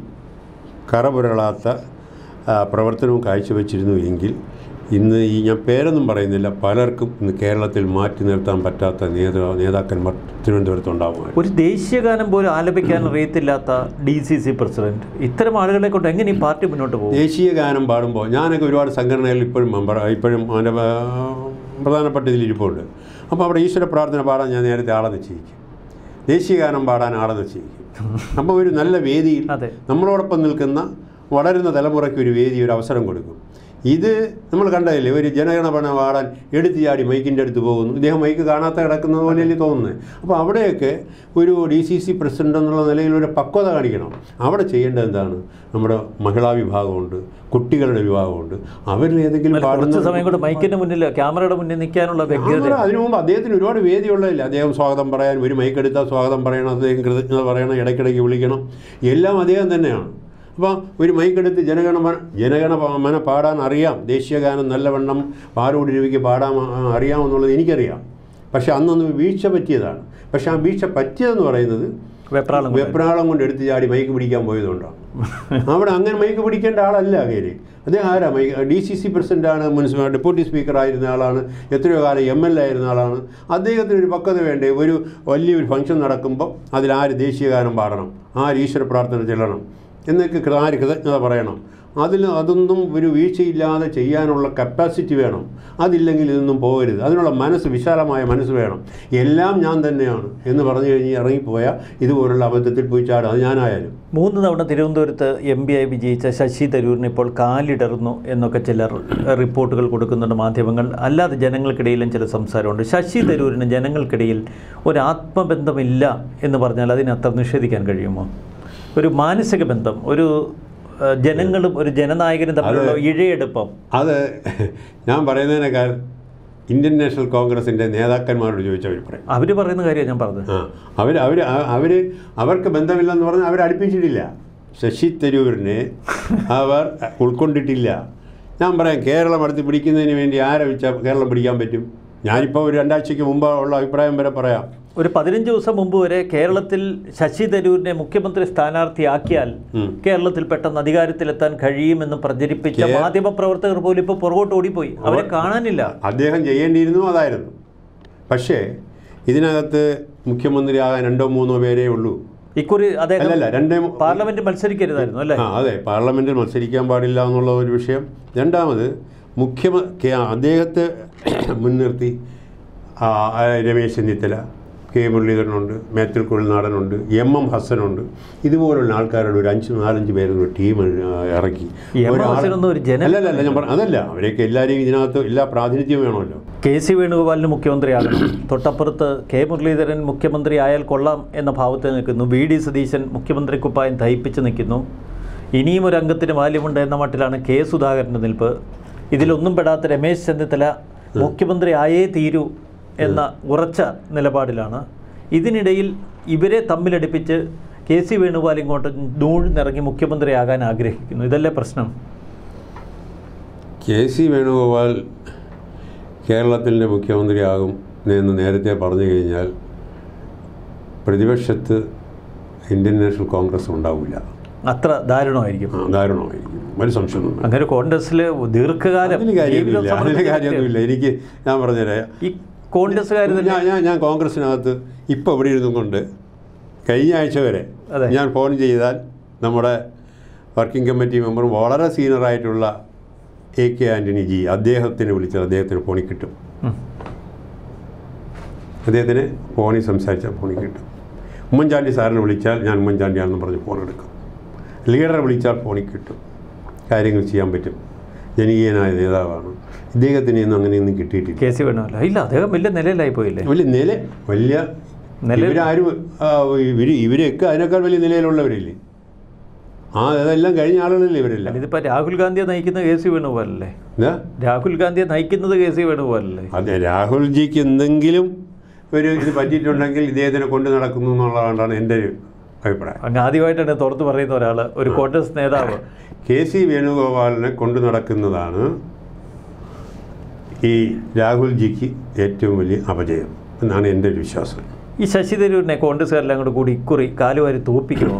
കറപുരളാത്ത ആ, പ്രവർത്തനവും കാഴ്ചവെച്ചിരുന്നു എങ്കിൽ ഇന്ന് ഈ ഞാൻ പേരൊന്നും പറയുന്നില്ല പലർക്കും ഇന്ന് കേരളത്തിൽ മാറ്റി നിർത്താൻ പറ്റാത്ത നേതാ നേതാക്കന്മാർ തിരുവനന്തപുരത്ത് ഉണ്ടാകുമായിരുന്നു ഒരു ദേശീയഗാനം പോലും ആലപിക്കാൻ അറിയത്തില്ലാത്ത ഡി സി സി പ്രസിഡന്റ് ഇത്തരം ആളുകളെ കൊണ്ട് എങ്ങനെ ഈ പാർട്ടി മുന്നോട്ട് പോകും ദേശീയ ഗാനം പാടുമ്പോൾ ഞാനൊക്കെ ഒരുപാട് സംഘടനകളിൽ ഇപ്പോഴും മെമ്പർ ഇപ്പോഴും അതിൻ്റെ ആ, പ്രധാനപ്പെട്ട ഇതിൽ ഇരിപ്പുണ്ട് അപ്പോൾ അവിടെ ഈശ്വര പ്രാർത്ഥന പാടാൻ ഞാൻ നേരത്തെ ആളെ നിശ്ചയിക്കും ദേശീയ ഗാനം പാടാൻ ആളെ നിശ്ചയിക്കും അപ്പോൾ ഒരു നല്ല വേദിയിൽ അതെ നമ്മളോടൊപ്പം നിൽക്കുന്ന വളരുന്ന തലമുറയ്ക്ക് ഒരു വേദി ഒരു അവസരം കൊടുക്കും ഇത് നമ്മൾ കണ്ടതല്ലേ ഒരു ജനഗണമന പാടാൻ എടുത്ത് ചാടി മൈക്കിൻ്റെ അടുത്ത് പോകുന്നു ഇദ്ദേഹം മൈക്ക് കാണാത്ത കിടക്കുന്നത് പോലെയല്ലേ തോന്നുന്നത് അപ്പോൾ അവിടെയൊക്കെ ഒരു ഡി സി സി പ്രസിഡന്റ് എന്നുള്ള നിലയിൽ ഒരു പക്വത കാണിക്കണം അവിടെ ചെയ്യേണ്ടത് എന്താണ് നമ്മുടെ മഹിളാ വിഭാഗമുണ്ട് കുട്ടികളുടെ വിഭാഗമുണ്ട് അവരിൽ ഏതെങ്കിലും കുറച്ച് പാടുന്ന സമയം കൂടെ മൈക്കിന്റെ മുന്നിൽ ക്യാമറയുടെ മുന്നിൽ നിൽക്കാനുള്ള വ്യഗ്രത ആ, അതിനു മുമ്പ് അദ്ദേഹത്തിന് ഒരുപാട് വേദിയുള്ളതില്ല അദ്ദേഹം സ്വാഗതം പറയാൻ ഒരു മൈക്ക് എടുത്താൽ സ്വാഗതം പറയണം അദ്ദേഹം കൃതജ്ഞത പറയണം ഇടയ്ക്കിടയ്ക്ക് വിളിക്കണം എല്ലാം അദ്ദേഹം തന്നെയാണ് അപ്പോൾ ഒരു മൈക്കെടുത്ത് ജനഗണമന ജനഗണമന പാടാൻ അറിയാം ദേശീയഗാനം നല്ലവണ്ണം പാലോട് രവിക്ക് പാടാൻ ആ, അറിയാമെന്നുള്ളത് എനിക്കറിയാം പക്ഷെ അന്നൊന്ന് വീഴ്ച പറ്റിയതാണ് പക്ഷെ ആ വീഴ്ച പറ്റിയതെന്ന് പറയുന്നത് വെപ്രാളം കൊണ്ട്. വെപ്രാളം കൊണ്ട് എടുത്ത് ചാടി മൈക്ക് പിടിക്കാൻ പോയതുകൊണ്ടാണ് അവിടെ അങ്ങനെ മൈക്ക് പിടിക്കേണ്ട ആളല്ല അങ്ങേര് അദ്ദേഹം ആരാ മൈക്ക് ഡി സി സി പ്രസിഡൻ്റാണ് മുനിസിപ്പൽ ഡെപ്യൂട്ടി സ്പീക്കർ ആയിരുന്ന ആളാണ് എത്രയോ കാലം എം എൽ എ ആയിരുന്ന ആളാണ് അദ്ദേഹത്തിന് ഒരു പക്വത വേണ്ടേ ഒരു വലിയൊരു ഫംഗ്ഷൻ നടക്കുമ്പോൾ അതിൽ ആര് ദേശീയഗാനം പാടണം ആര് ഈശ്വര പ്രാർത്ഥന ചെല്ലണം എന്നൊക്കെ കൃ- ആര് കൃതജ്ഞത പറയണം അതിൽ അതൊന്നും ഒരു വീഴ്ചയില്ലാതെ ചെയ്യാനുള്ള കപ്പാസിറ്റി വേണം അതില്ലെങ്കിൽ ഇതൊന്നും പോകരുത് അതിനുള്ള മനസ്സ് വിശാലമായ മനസ്സ് വേണം എല്ലാം ഞാൻ തന്നെയാണ് എന്ന് പറഞ്ഞു കഴിഞ്ഞ് ഇറങ്ങിപ്പോയാൽ ഇതുപോലുള്ള അബദ്ധത്തിൽ പോയി ചാടും അത് ഞാനായാലും മൂന്ന് തവണ തിരുവനന്തപുരത്ത് എം പി ആയി വിജയിച്ച ശശി തരൂരിന് ഇപ്പോൾ കാലിടർന്നു എന്നൊക്കെ ചിലർ റിപ്പോർട്ടുകൾ കൊടുക്കുന്നുണ്ട് മാധ്യമങ്ങൾ അല്ലാതെ ജനങ്ങൾക്കിടയിലും ചില സംസാരമുണ്ട് ശശി തരൂരിന് ജനങ്ങൾക്കിടയിൽ ഒരു ആത്മബന്ധമില്ല എന്ന് പറഞ്ഞാൽ അതിനെ അത്ര നിഷേധിക്കാൻ കഴിയുമോ ഒരു മാനസിക ബന്ധം ഒരു ഏഹ്, ജനങ്ങളും ഒരു ജനനായകനും തമ്മിലുള്ള ഇഴയെടുപ്പം അത് ഞാൻ പറയുന്നതിനേക്കാൾ ഇന്ത്യൻ നാഷണൽ കോൺഗ്രസിൻ്റെ നേതാക്കന്മാരോട് ചോദിച്ച അഭിപ്രായം അവർ പറയുന്ന കാര്യമാണ് ഞാൻ പറഞ്ഞത് ആ അവർ അവർ അവർ അവർക്ക് ബന്ധമില്ലെന്ന് പറഞ്ഞാൽ അവർ അടുപ്പിച്ചിട്ടില്ല ശശി തരൂരിനെ അവർ ഉൾക്കൊണ്ടിട്ടില്ല ഞാൻ പറയാം കേരളം അടുത്ത് പിടിക്കുന്നതിന് വേണ്ടി ആരെ വെച്ചാൽ കേരളം പിടിക്കാൻ പറ്റും ഞാനിപ്പോൾ ഒരു രണ്ടാഴ്ചയ്ക്ക് മുമ്പ് ഉള്ള അഭിപ്രായം വരെ പറയാം ഒരു പതിനഞ്ച് ദിവസം മുമ്പ് വരെ കേരളത്തിൽ ശശി തരൂരിനെ മുഖ്യമന്ത്രി സ്ഥാനാർത്ഥിയാക്കിയാൽ ഉം. കേരളത്തിൽ പെട്ടെന്ന് അധികാരത്തിലെത്താൻ കഴിയുമെന്ന് പ്രചരിപ്പിച്ച മാധ്യമ പ്രവർത്തകർ പോലും ഇപ്പോൾ പുറകോട്ട് ഓടിപ്പോയി അവരെ കാണാനില്ല അദ്ദേഹം ചെയ്യേണ്ടിയിരുന്നു അതായിരുന്നു പക്ഷേ ഇതിനകത്ത് മുഖ്യമന്ത്രിയാകാൻ രണ്ടോ മൂന്നോ പേരേ ഉള്ളൂ ഇക്കുറി അദ്ദേഹം അല്ലല്ല രണ്ടേ മൂ- പാർലമെന്റ് മത്സരിക്കരുതായിരുന്നു അല്ലേ ആ അതെ പാർലമെൻറ്റിൽ മത്സരിക്കാൻ പാടില്ല എന്നുള്ള ഒരു വിഷയം രണ്ടാമത് മുഖ്യമ കെ- അദ്ദേഹത്തെ മുൻനിർത്തി ആ, ആ, രമേശ് ചെന്നിത്തല കെ മുരളീധരനുണ്ട് മേത്തിൽ കുഴൽനാടനുണ്ട് എം എം ഹസനുണ്ട് ഇതുപോലുള്ള ആൾക്കാരുടെ ഒരു അഞ്ച് നാലഞ്ച് പേരുടെ ഒരു ടീം ഇറക്കി ഈ എം എം ഒരാൾ- ഹസനൊന്നും ഒരു ജന അല്ലല്ല അല്ല ഞാൻ പറ അതല്ല അവരെയൊക്കെ എല്ലാവരെയും ഇതിനകത്ത് എല്ലാ പ്രാതിനിധ്യവും വേണമല്ലോ കെ സി വേണുഗോപാലിന് മുഖ്യമന്ത്രിയാകണം തൊട്ടപ്പുറത്ത് കെ മുരളീധരൻ മുഖ്യമന്ത്രി ആയാൽ കൊള്ളാം എന്ന ഭാവത്തിൽ നിൽക്കുന്നു വി ഡി സതീശൻ മുഖ്യമന്ത്രി കുപ്പായം തയ്പ്പിച്ച് നിൽക്കുന്നു ഇനിയും ഒരു അംഗത്തിന് ബാല്യമുണ്ട് എന്ന മട്ടിലാണ് കെ സുധാകരൻ്റെ നിൽപ്പ് ഇതിലൊന്നും പെടാത്ത രമേശ് ചെന്നിത്തല മുഖ്യമന്ത്രി ആയേ തീരൂ എന്ന ഉറച്ച നിലപാടിലാണ് ഇതിനിടയിൽ ഇവരെ തമ്മിലടിപ്പിച്ച് കെ സി വേണുഗോപാൽ ഇങ്ങോട്ട് നൂഴ്ന്നിറങ്ങി മുഖ്യമന്ത്രിയാകാൻ ആഗ്രഹിക്കുന്നു ഇതല്ലേ പ്രശ്നം കെ സി വേണുഗോപാൽ കേരളത്തിൻ്റെ മുഖ്യമന്ത്രിയാകും എന്ന് നേരത്തെ പറഞ്ഞു കഴിഞ്ഞാൽ പ്രതിപക്ഷത്ത് ഇന്ത്യൻ നാഷണൽ കോൺഗ്രസ് ഉണ്ടാവില്ല അത്ര ദാരുണമായിരിക്കും ആ, ദാരുണമായിരിക്കും ഒരു സംശയമൊന്നും അങ്ങനെ കോൺഗ്രസ്സിൽ ദീർഘകാലം അതിന് കാര്യമൊന്നുമില്ല ജീവിതം അതിന് സമർപ്പിച്ച കാര്യമൊന്നുമില്ല എനിക്ക് ഞാൻ പറഞ്ഞുതരാം ഈ കോൺഗ്രസ്സുകാർ തന്നെ ഞാൻ ഞാൻ ഞാൻ കോൺഗ്രസിനകത്ത് ഇപ്പോൾ ഇവിടെ ഇരുന്നും കൊണ്ട് കഴിഞ്ഞ ആഴ്ച വരെ അതെ. ഞാൻ ഫോൺ ചെയ്താൽ നമ്മുടെ വർക്കിംഗ് കമ്മിറ്റി മെമ്പറും വളരെ സീനിയറായിട്ടുള്ള എ കെ ആൻ്റണി ജി അദ്ദേഹത്തിന് വിളിച്ചാൽ അദ്ദേഹത്തിന് ഫോണിൽ കിട്ടും ഉം. അദ്ദേഹത്തിന് ഫോണിൽ സംസാരിച്ചാൽ ഫോണിൽ കിട്ടും ഉമ്മൻചാണ്ടി സാറിനെ വിളിച്ചാൽ ഞാൻ ഉമ്മൻചാണ്ടിയാണെന്ന് പറഞ്ഞ് ഫോൺ എടുക്കും ലീഡറെ വിളിച്ചാൽ ഫോണിൽ കിട്ടും കാര്യങ്ങൾ ചെയ്യാൻ പറ്റും ജനകീയനായ നേതാവാണ് ഇദ്ദേഹത്തിന് ഇന്ന് അങ്ങനെയൊന്നും കിട്ടിയിട്ടില്ല കെ സി വേണമല്ലോ ഇല്ല അദ്ദേഹം വലിയ നിലയിലായി പോയില്ലേ വലിയ നില വലിയ നില- ഇവരാരും ആ, ഇവര് ഇവരൊക്കെ അതിനേക്കാൾ വലിയ നിലയിലുള്ളവരില്ലേ ആ അതെല്ലാം കഴിഞ്ഞ ആളുകളല്ലേ ഇവരെല്ലാം ഇതിപ്പോൾ രാഹുൽ ഗാന്ധിയെ നയിക്കുന്ന കെ സി വേണുഗോപാലല്ലേ എന്താ രാഹുൽ ഗാന്ധിയെ നയിക്കുന്നത് കെ സി വേണുഗോപാലല്ലേ അതെ രാഹുൽജിക്ക് എന്തെങ്കിലും ഒരു ഇത് പറ്റിയിട്ടുണ്ടെങ്കിൽ ഇദ്ദേഹത്തിനെ കൊണ്ട് നടക്കുന്നു എന്നുള്ളതാണ് എൻ്റെ ഒരു അഭിപ്രായം അങ്ങ് ആദ്യമായിട്ടാണ് തുറത്ത് പറയുന്ന ഒരാൾ ഒരു കോൺഗ്രസ് നേതാവ് കെ സി വേണുഗോപാലിനെ കൊണ്ടു നടക്കുന്നതാണ് ഈ രാഹുൽജിക്ക് ഏറ്റവും വലിയ അപജയം എന്നാണ് എൻ്റെ ഒരു വിശ്വാസം ഈ ശശി തരൂരിനെ കോൺഗ്രസ്സുകാരെല്ലാം കൂടെ കൂടി ഇക്കുറി കാലുവാരി തോപ്പിക്കുമോ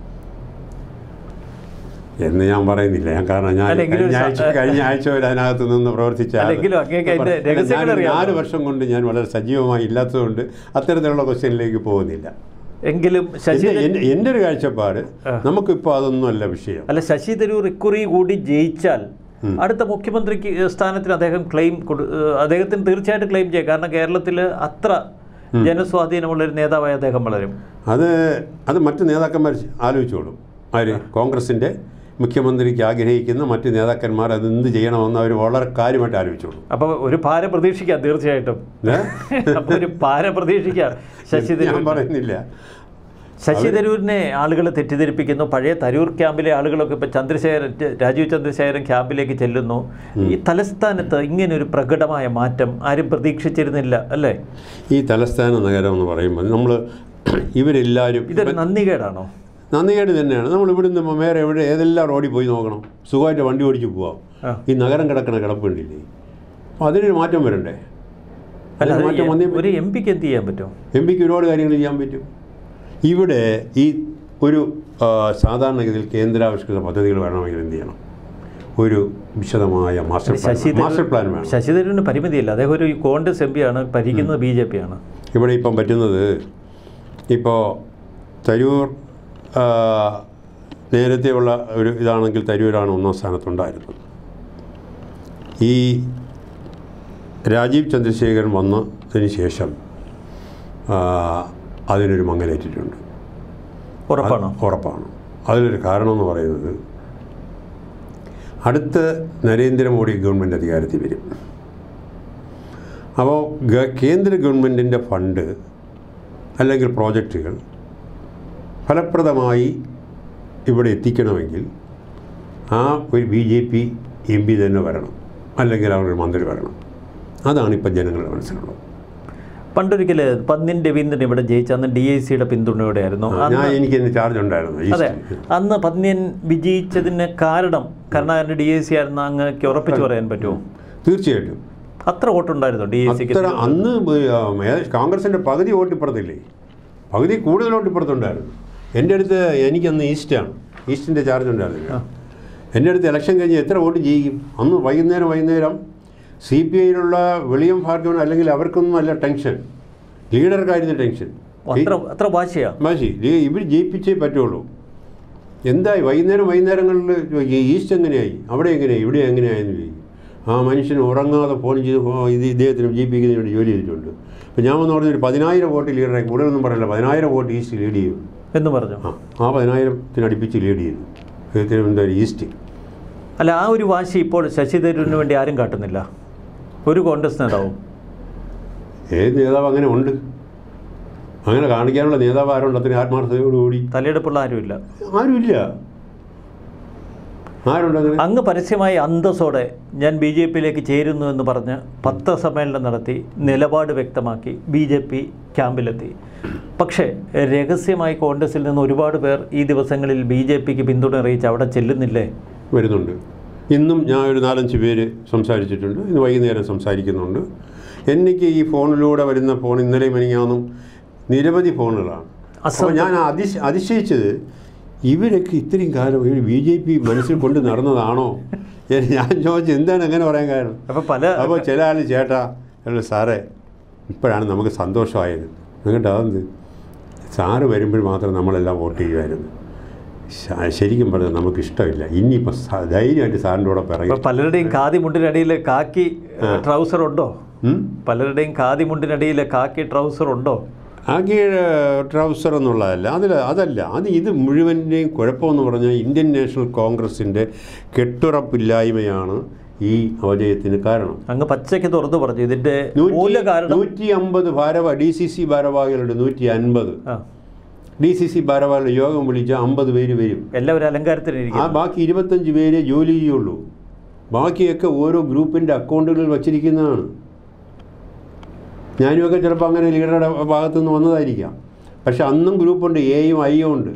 എന്ന് ഞാൻ പറയുന്നില്ല ഞാൻ കാരണം ഞാൻ അല്ലെങ്കിലും ഒരു കഴിഞ്ഞ ആഴ്ച സ- കഴിഞ്ഞ ആഴ്ച വരെ അതിനകത്ത് നിന്ന് പ്രവർത്തിച്ച ആള്. അല്ലെങ്കിലും അങ്ങേക്ക് അതിന്റെ ഞാൻ രഹസ്യങ്ങൾ അറിയാമോ? നാല് വർഷം കൊണ്ട് ഞാൻ വളരെ സജീവമായി ഇല്ലാത്തതുകൊണ്ട് അത്തരത്തിലുള്ള ക്വസ്റ്റ്യനിലേക്ക് പോകുന്നില്ല എങ്കിലും ശശി എൻ്റെ- എൻ്റെ എൻ്റെ ഒരു കാഴ്ചപ്പാട് ആ. നമുക്കിപ്പോൾ അതൊന്നുമല്ല വിഷയം അല്ല ശശി തരൂർ ഇക്കുറി കൂടി ജയിച്ചാൽ അടുത്ത മുഖ്യമന്ത്രിക്ക് സ്ഥാനത്തിന് അദ്ദേഹം ക്ലെയിം കൊടു- ഏഹ് അദ്ദേഹത്തിന് തീർച്ചയായിട്ടും ക്ലെയിം ചെയ്യാം കാരണം കേരളത്തിൽ അത്ര ജനസ്വാധീനമുള്ള ഒരു നേതാവായി അദ്ദേഹം വളരും അത് അത് മറ്റ് നേതാക്കന്മാർ ആലോചിച്ചോളും ആര് കോൺഗ്രസിൻ്റെ മുഖ്യമന്ത്രിക്ക് ആഗ്രഹിക്കുന്ന മറ്റ് നേതാക്കന്മാർ അത് എന്ത് ചെയ്യണമെന്ന് അവർ വളരെ കാര്യമായിട്ട് ആലോചിച്ചോളും അപ്പോൾ ഒരു പാര പ്രതീക്ഷിക്കാം തീർച്ചയായിട്ടും ഏ? അപ്പോൾ ഒരു പാര പ്രതീക്ഷിക്കാം ശശി ഞാൻ തരൂർ പറയുന്നില്ല ശശി തരൂരിനെ ആളുകൾ തെറ്റിദ്ധരിപ്പിക്കുന്നു പഴയ തരൂർ ക്യാമ്പിലെ ആളുകളൊക്കെ ഇപ്പോൾ ചന്ദ്രശേഖരൻ രാജീവ് ചന്ദ്രശേഖരൻ ക്യാമ്പിലേക്ക് ചെല്ലുന്നു ഈ തലസ്ഥാനത്ത് ഇങ്ങനെ ഒരു പ്രകടമായ മാറ്റം ആരും പ്രതീക്ഷിച്ചിരുന്നില്ല അല്ലേ ഈ തലസ്ഥാന നഗരം എന്ന് പറയുമ്പോൾ നമ്മൾ ഇവരെല്ലാവരും ഇതൊരു നന്ദികേടാണോ നന്ദികേട് തന്നെയാണ് നമ്മൾ ഇവിടുന്ന് വേറെ എവിടെ ഏതെല്ലാം റോഡിൽ പോയി നോക്കണം സുഖമായിട്ട് വണ്ടി ഓടിച്ച് പോവാം ആ. ഈ നഗരം കിടക്കണ കിടപ്പുണ്ടില്ലേ അപ്പോൾ അതിനൊരു മാറ്റം വരണ്ടേ അല്ല അതിന് അത് മാറ്റം വന്നേ ഒരു എം പിക്ക് എന്ത് ചെയ്യാൻ പറ്റും എം പിക്ക് ഒരുപാട് കാര്യങ്ങൾ ചെയ്യാൻ പറ്റും ഇവിടെ ഈ ഒരു ആ, സാധാരണഗതിയിൽ കേന്ദ്രാവിഷ്കൃത പദ്ധതികൾ വേണമെങ്കിൽ എന്ത് ചെയ്യണം ഒരു വിശദമായ master plan Sasi master plan വേണം ശശി തരൂരിന് പരിമിതിയില്ല അദ്ദേഹം ഒരു കോൺഗ്രസ് എം ആണ് ഭരിക്കുന്നത് ബി ജെ പി ആണ് ഇവിടെ ഇപ്പം പറ്റുന്നത് ഇപ്പോൾ തരൂർ ആ, നേരത്തെയുള്ള ഒരു ഇതാണെങ്കിൽ തരൂരാണ് ഒന്നാം സ്ഥാനത്തുണ്ടായിരുന്നത് ഈ രാജീവ് ചന്ദ്രശേഖരൻ വന്നതിന് ശേഷം ആ, അതിനൊരു മങ്ങലേറ്റിട്ടുണ്ട് ഉറപ്പാണോ ഉറപ്പാണ് അതിലൊരു കാരണം എന്ന് പറയുന്നത് അടുത്ത നരേന്ദ്രമോദി ഗവൺമെൻറ് അധികാരത്തിൽ വരും അപ്പോൾ ഗ- കേന്ദ്ര ഗവൺമെൻറ്റിൻ്റെ ഫണ്ട് അല്ലെങ്കിൽ പ്രോജക്റ്റുകൾ ഫലപ്രദമായി ഇവിടെ എത്തിക്കണമെങ്കിൽ ആ ഒരു B J P M P തന്നെ വരണം അല്ലെങ്കിൽ അവരൊരു മന്ത്രി വരണം അതാണ് ഇപ്പം ജനങ്ങളുടെ മനസ്സിലുള്ളത് പണ്ടൊരിക്കൽ പന്നിൻ രവീന്ദ്രൻ ഇവിടെ ജയിച്ച അന്ന് ഡി ഐ സിയുടെ പിന്തുണയോടെയായിരുന്നു ഞാൻ എനിക്ക് ഇന്ന് ചാർജ് ഉണ്ടായിരുന്നു അതെ ഈസ്റ്റ്. അന്ന് പന്ന്യൻ വിജയിച്ചതിന് കാരണം കരുണാകരൻ്റെ ഡി ഐ സി ആയിരുന്നു അങ്ങക്ക് ഉറപ്പിച്ച് പറയാൻ പറ്റുമോ തീർച്ചയായിട്ടും അത്ര വോട്ടുണ്ടായിരുന്നു ഡി എ സിക്ക് അത്ര അന്ന് ബ- ആ, ഏ- കോൺഗ്രസിൻ്റെ പകുതി വോട്ട് ഇപ്പുറത്തില്ലേ പകുതി കൂടുതൽ വോട്ട് ഇപ്പുറത്തുണ്ടായിരുന്നു എൻ്റെ അടുത്ത് എനിക്കന്ന് ഈസ്റ്റാണ് ഈസ്റ്റിൻ്റെ ചാർജ് ഉണ്ടായിരുന്നില്ല എൻ്റെ അടുത്ത് ഇലക്ഷൻ കഴിഞ്ഞ് എത്ര വോട്ട് ചെയ്യും അന്ന് വൈകുന്നേരം വൈകുന്നേരം സി പി ഐയിലുള്ള വെളിയം ഭാർഗവൻ അല്ലെങ്കിൽ അവർക്കൊന്നും അല്ല ടെൻഷൻ ലീഡർക്കായിരുന്നു ടെൻഷൻ അത്ര അത്ര വാശിയാ മാശി ഇവർ ജയിപ്പിച്ചേ പറ്റുള്ളൂ എന്തായി വൈകുന്നേരം വൈകുന്നേരങ്ങളിൽ ചോദിക്കും ഈസ്റ്റ് എങ്ങനെയായി അവിടെ എങ്ങനെയായി ഇവിടെ എങ്ങനെയായെന്ന് ചോദിക്കും ആ മനുഷ്യൻ ഉറങ്ങാതെ ഫോൺ ചെയ്ത് ഫോ- ഇത് ഇദ്ദേഹത്തിന് ജയിപ്പിക്കുന്നതിന് വേണ്ടി ജോലി ചെയ്തിട്ടുണ്ട് അപ്പോൾ ഞാൻ വന്ന് പറഞ്ഞ ഒരു പതിനായിരം വോട്ട് ലീഡറായി കൂടുതലൊന്നും പറയില്ല പതിനായിരം വോട്ട് ഈസ്റ്റ് ലീഡ് ചെയ്യും എന്ന് പറഞ്ഞു ആ ആ പതിനായിരത്തിന് അടുപ്പിച്ച് ലീഡ് ചെയ്തു തിരുവനന്തപുരം ഈസ്റ്റ് അല്ല ആ ഒരു വാശി ഇപ്പോൾ ശശി തരൂരിന് വേണ്ടി ആരും കാട്ടുന്നില്ല ഒരു കോൺഗ്രസ് നേതാവും ഏത് നേതാവ് അങ്ങനെ ഉണ്ട് അങ്ങനെ കാണിക്കാനുള്ള നേതാവ് ആരുണ്ട് അത്രയും ആത്മാർത്ഥതയോടുകൂടി തലയെടുപ്പുള്ള ആരുമില്ല ആരുമില്ല ആരുണ്ട് അങ്ങനെ അങ്ങ് പരസ്യമായി അന്തസ്സോടെ ഞാൻ ബി ജെ പിയിലേക്ക് ചേരുന്നു എന്ന് പറഞ്ഞ് പത്രസമ്മേളനം നടത്തി നിലപാട് വ്യക്തമാക്കി ബി ജെ പി ക്യാമ്പിലെത്തി പക്ഷേ രഹസ്യമായി കോൺഗ്രസിൽ നിന്ന് ഒരുപാട് പേർ ഈ ദിവസങ്ങളിൽ ബി ജെ പിക്ക് പിന്തുണ അറിയിച്ച് അവിടെ ചെല്ലുന്നില്ലേ വരുന്നുണ്ട് ഇന്നും ഞാൻ ഒരു നാലഞ്ച് പേര് സംസാരിച്ചിട്ടുണ്ട് ഇന്ന് വൈകുന്നേരം സംസാരിക്കുന്നുണ്ട് എനിക്ക് ഈ ഫോണിലൂടെ വരുന്ന ഫോൺ ഇന്നലെ മെനിങ്ങാന്നും നിരവധി ഫോണുകളാണ് അപ്പോൾ ഞാൻ അതിശ അതിശയിച്ചത് ഇവരൊക്കെ ഇത്രയും കാലം ഈ ബി ജെ പി മനസ്സിൽ കൊണ്ട് നടന്നതാണോ എന്ന് ഞാൻ ചോദിച്ചു എന്താണ് അങ്ങനെ പറയാൻ കാരണം അപ്പോൾ പല അപ്പോൾ ചില ആൾ ചേട്ടാ അല്ല സാറേ ഇപ്പോഴാണ് നമുക്ക് സന്തോഷമായത് എന്നിട്ട് അതെന്ത് സാറ് വരുമ്പോൾ മാത്രം നമ്മളെല്ലാം വോട്ട് ചെയ്യുമായിരുന്നു ശ- ശരിക്കും പറഞ്ഞാൽ നമുക്ക് ഇഷ്ടമില്ല ഇനിയിപ്പോൾ സ- ധൈര്യമായിട്ട് സാറിൻ്റെ കൂടെ ഇപ്പോൾ പിറകെ പലരുടെയും കാതി മുണ്ടിനടിയിൽ കാക്കി ട്രൗസർ ഉണ്ടോ ഉം? പലരുടെയും കാതി മുണ്ടിനടിയിൽ കാക്കി ട്രൗസർ ഉണ്ടോ ആകെ ട്രൗസർ എന്നുള്ളതല്ല അതിൽ അതല്ല അത് ഇത് മുഴുവൻ്റെയും കുഴപ്പമെന്ന് പറഞ്ഞാൽ ഇന്ത്യൻ നാഷണൽ കോൺഗ്രസിൻ്റെ കെട്ടുറപ്പില്ലായ്മയാണ് ഈ അപജയത്തിന് കാരണം അങ്ങ് പച്ചയ്ക്ക് തുറന്നു പറഞ്ഞു ഇതിന്റെ മൂല നൂറ്റി കാരണം നൂറ്റി അമ്പത് ഭാരവ ഡി സി സി ഭാരവാഹികളുണ്ട് നൂറ്റി അൻപത് ആ ഡി സി സി ഭാരവാഹികളുടെ യോഗം വിളിച്ചാൽ അമ്പത് പേര് വരും എല്ലാവരും ആ അലങ്കാരത്തിനിരിക്കും ബാക്കി ഇരുപത്തഞ്ച് പേരെ ജോലി ചെയ്യുള്ളൂ ബാക്കിയൊക്കെ ഓരോ ഗ്രൂപ്പിൻ്റെ അക്കൗണ്ടുകളിൽ വച്ചിരിക്കുന്നതാണ് ഞാനുമൊക്കെ ചിലപ്പോൾ അങ്ങനെ ലീഡറുടെ ഭാഗത്തു നിന്ന് വന്നതായിരിക്കാം പക്ഷെ അന്നും ഗ്രൂപ്പുണ്ട് എയും ഐയും ഉണ്ട്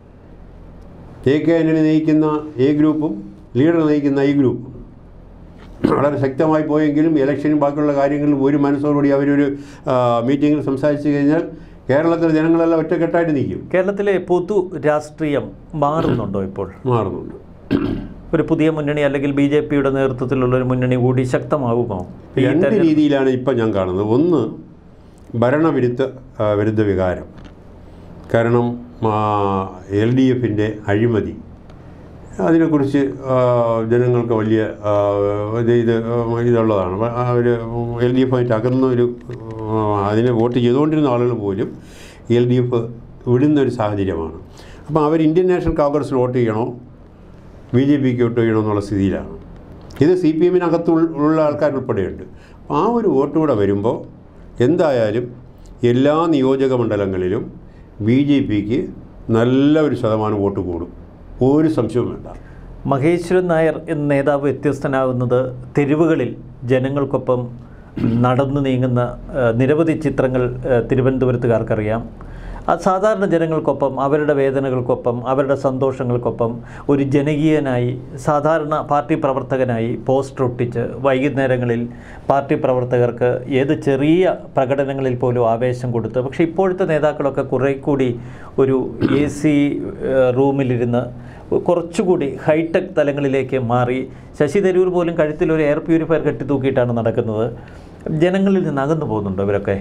എ കെ ആൻ്റണി നയിക്കുന്ന എ ഗ്രൂപ്പും ലീഡർ നയിക്കുന്ന ഐ ഗ്രൂപ്പും വളരെ ശക്തമായി പോയെങ്കിലും ഇലക്ഷനും ബാക്കിയുള്ള കാര്യങ്ങളിലും ഒരു മനസ്സോടുകൂടി അവരൊരു മീറ്റിങ്ങിൽ സംസാരിച്ചു കഴിഞ്ഞാൽ കേരളത്തിലെ ജനങ്ങളെല്ലാം ഒറ്റക്കെട്ടായിട്ട് നിൽക്കും കേരളത്തിലെ പൊതു രാഷ്ട്രീയം മാറുന്നുണ്ടോ ഇപ്പോൾ മാറുന്നുണ്ട് ഒരു പുതിയ മുന്നണി അല്ലെങ്കിൽ ബി ജെ പിയുടെ നേതൃത്വത്തിലുള്ള ഒരു മുന്നണി കൂടി ശക്തമാകുമോ ഈ രണ്ട് തെരഞ്ഞെടുപ്പ് രീതിയിലാണ് ഇപ്പം ഞാൻ കാണുന്നത് ഒന്ന് ഭരണവിരുദ്ധ ആ, വിരുദ്ധ വികാരം കാരണം എൽ ഡി എഫിൻ്റെ അഴിമതി അതിനെക്കുറിച്ച് ആ, ജനങ്ങൾക്ക് വലിയ ആ, ഇത് ഇത് ഇതുള്ളതാണ് അവർ എൽ ഡി എഫായിട്ട് അകന്ന ഒരു ആ, അതിനെ വോട്ട് ചെയ്തുകൊണ്ടിരുന്ന ആളുകൾ പോലും എൽ ഡി എഫ് വിടുന്ന ഒരു സാഹചര്യമാണ് അപ്പം അവർ ഇന്ത്യൻ നാഷണൽ കോൺഗ്രസ്സിൽ വോട്ട് ചെയ്യണോ ബി ജെ പിക്ക് വോട്ട് ചെയ്യണോ എന്നുള്ള സ്ഥിതിയിലാണ് ഇത് സി പി എമ്മിനകത്ത് ഉള്ള ആൾക്കാർ ഉൾപ്പെടെയുണ്ട് ആ ഒരു വോട്ട് കൂടെ വരുമ്പോൾ എന്തായാലും എല്ലാ നിയോജക മണ്ഡലങ്ങളിലും ബി ജെ പിക്ക് നല്ല ഒരു ശതമാനം വോട്ട് കൂടും ഒരു സംശയവും വേണ്ട മഹേശ്വരൻ നായർ എന്ന നേതാവ് വ്യത്യസ്തനാകുന്നത് തെരുവുകളിൽ ജനങ്ങൾക്കൊപ്പം നടന്നു നീങ്ങുന്ന ആ, നിരവധി ചിത്രങ്ങൾ ആ, തിരുവനന്തപുരത്തുകാർക്കറിയാം അത് സാധാരണ ജനങ്ങൾക്കൊപ്പം അവരുടെ വേദനകൾക്കൊപ്പം അവരുടെ സന്തോഷങ്ങൾക്കൊപ്പം ഒരു ജനകീയനായി സാധാരണ പാർട്ടി പ്രവർത്തകനായി പോസ്റ്റർ ഒട്ടിച്ച് വൈകുന്നേരങ്ങളിൽ പാർട്ടി പ്രവർത്തകർക്ക് ഏത് ചെറിയ പ്രകടനങ്ങളിൽ പോലും ആവേശം കൊടുത്ത് പക്ഷേ ഇപ്പോഴത്തെ നേതാക്കളൊക്കെ കുറേ കൂടി ഒരു എ സി റൂമിലിരുന്ന് കുറച്ചുകൂടി ഹൈടെക് തലങ്ങളിലേക്ക് മാറി ശശി തരൂർ പോലും കഴുത്തിൽ ഒരു എയർ പ്യൂരിഫയർ കെട്ടി തൂക്കിയിട്ടാണ് നടക്കുന്നത് ജനങ്ങളിൽ നിന്ന് അകന്നു പോകുന്നുണ്ടോ ഇവരൊക്കെ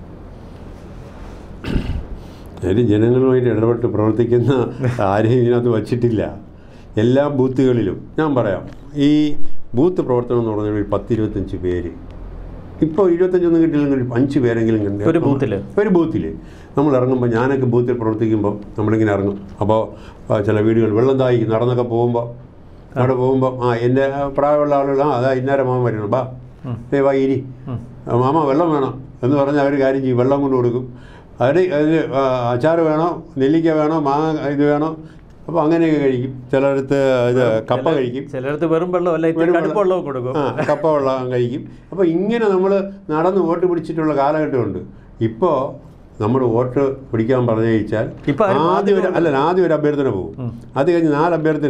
അതിൽ ജനങ്ങളുമായിട്ട് ഇടപെട്ട് പ്രവർത്തിക്കുന്ന ആരെയും ഇതിനകത്ത് വച്ചിട്ടില്ല എല്ലാ ബൂത്തുകളിലും ഞാൻ പറയാം ഈ ബൂത്ത് പ്രവർത്തനം എന്ന് പറഞ്ഞാൽ ഒരു പത്ത് ഇരുപത്തഞ്ച് പേര് ഇപ്പോൾ ഇരുപത്തഞ്ചൊന്നും കിട്ടിയില്ലെങ്കിൽ ഒരു അഞ്ച് പേരെങ്കിലും കണ്ട് ഒരു ബൂത്തിൽ ഒരു ബൂത്തിൽ നമ്മൾ ഇറങ്ങുമ്പോൾ ഞാനൊക്കെ ബൂത്തിൽ പ്രവർത്തിക്കുമ്പോൾ നമ്മളിങ്ങനെ ഇറങ്ങും അപ്പോൾ ആ, ചില വീടുകൾ വെള്ളം തായി നടന്നൊക്കെ പോകുമ്പോൾ അവിടെ പോകുമ്പോൾ ആ എൻ്റെ പ്രായമുള്ള ആളുകൾ ആ അതാ ഇന്നേരം മാമ വരണം ബാ ഏ വാ ഇരി ആ, മാമ വെള്ളം വേണം എന്ന് പറഞ്ഞാൽ അവർ കാര്യം ചെയ്യും വെള്ളം കൊണ്ട് കൊടുക്കും അതിന് അതിൽ അച്ചാർ വേണോ നെല്ലിക്ക വേണോ മാങ്ങ ഇത് വേണോ അപ്പോൾ അങ്ങനെയൊക്കെ കഴിക്കും ചിലയിടത്ത് ഇത് കപ്പ കഴിക്കും ചിലയിടത്ത് വെറും വെള്ളം അല്ല ഇത്തിരി വെറും കടുപ്പ വെള്ളവും കൊടുക്കും ആ കപ്പ വെള്ളം കഴിക്കും അപ്പോൾ ഇങ്ങനെ നമ്മൾ നടന്ന് വോട്ട് പിടിച്ചിട്ടുള്ള കാലഘട്ടമുണ്ട് ഇപ്പോൾ നമ്മൾ വോട്ട് പിടിക്കാൻ പറഞ്ഞു കഴിച്ചാൽ ഇപ്പൊ ആരും ആദ്യം ഒരു അല്ല ആദ്യം ഒരു അഭ്യർത്ഥന പോകും അത് കഴിഞ്ഞ് നാല് അഭ്യർത്ഥനയാണ്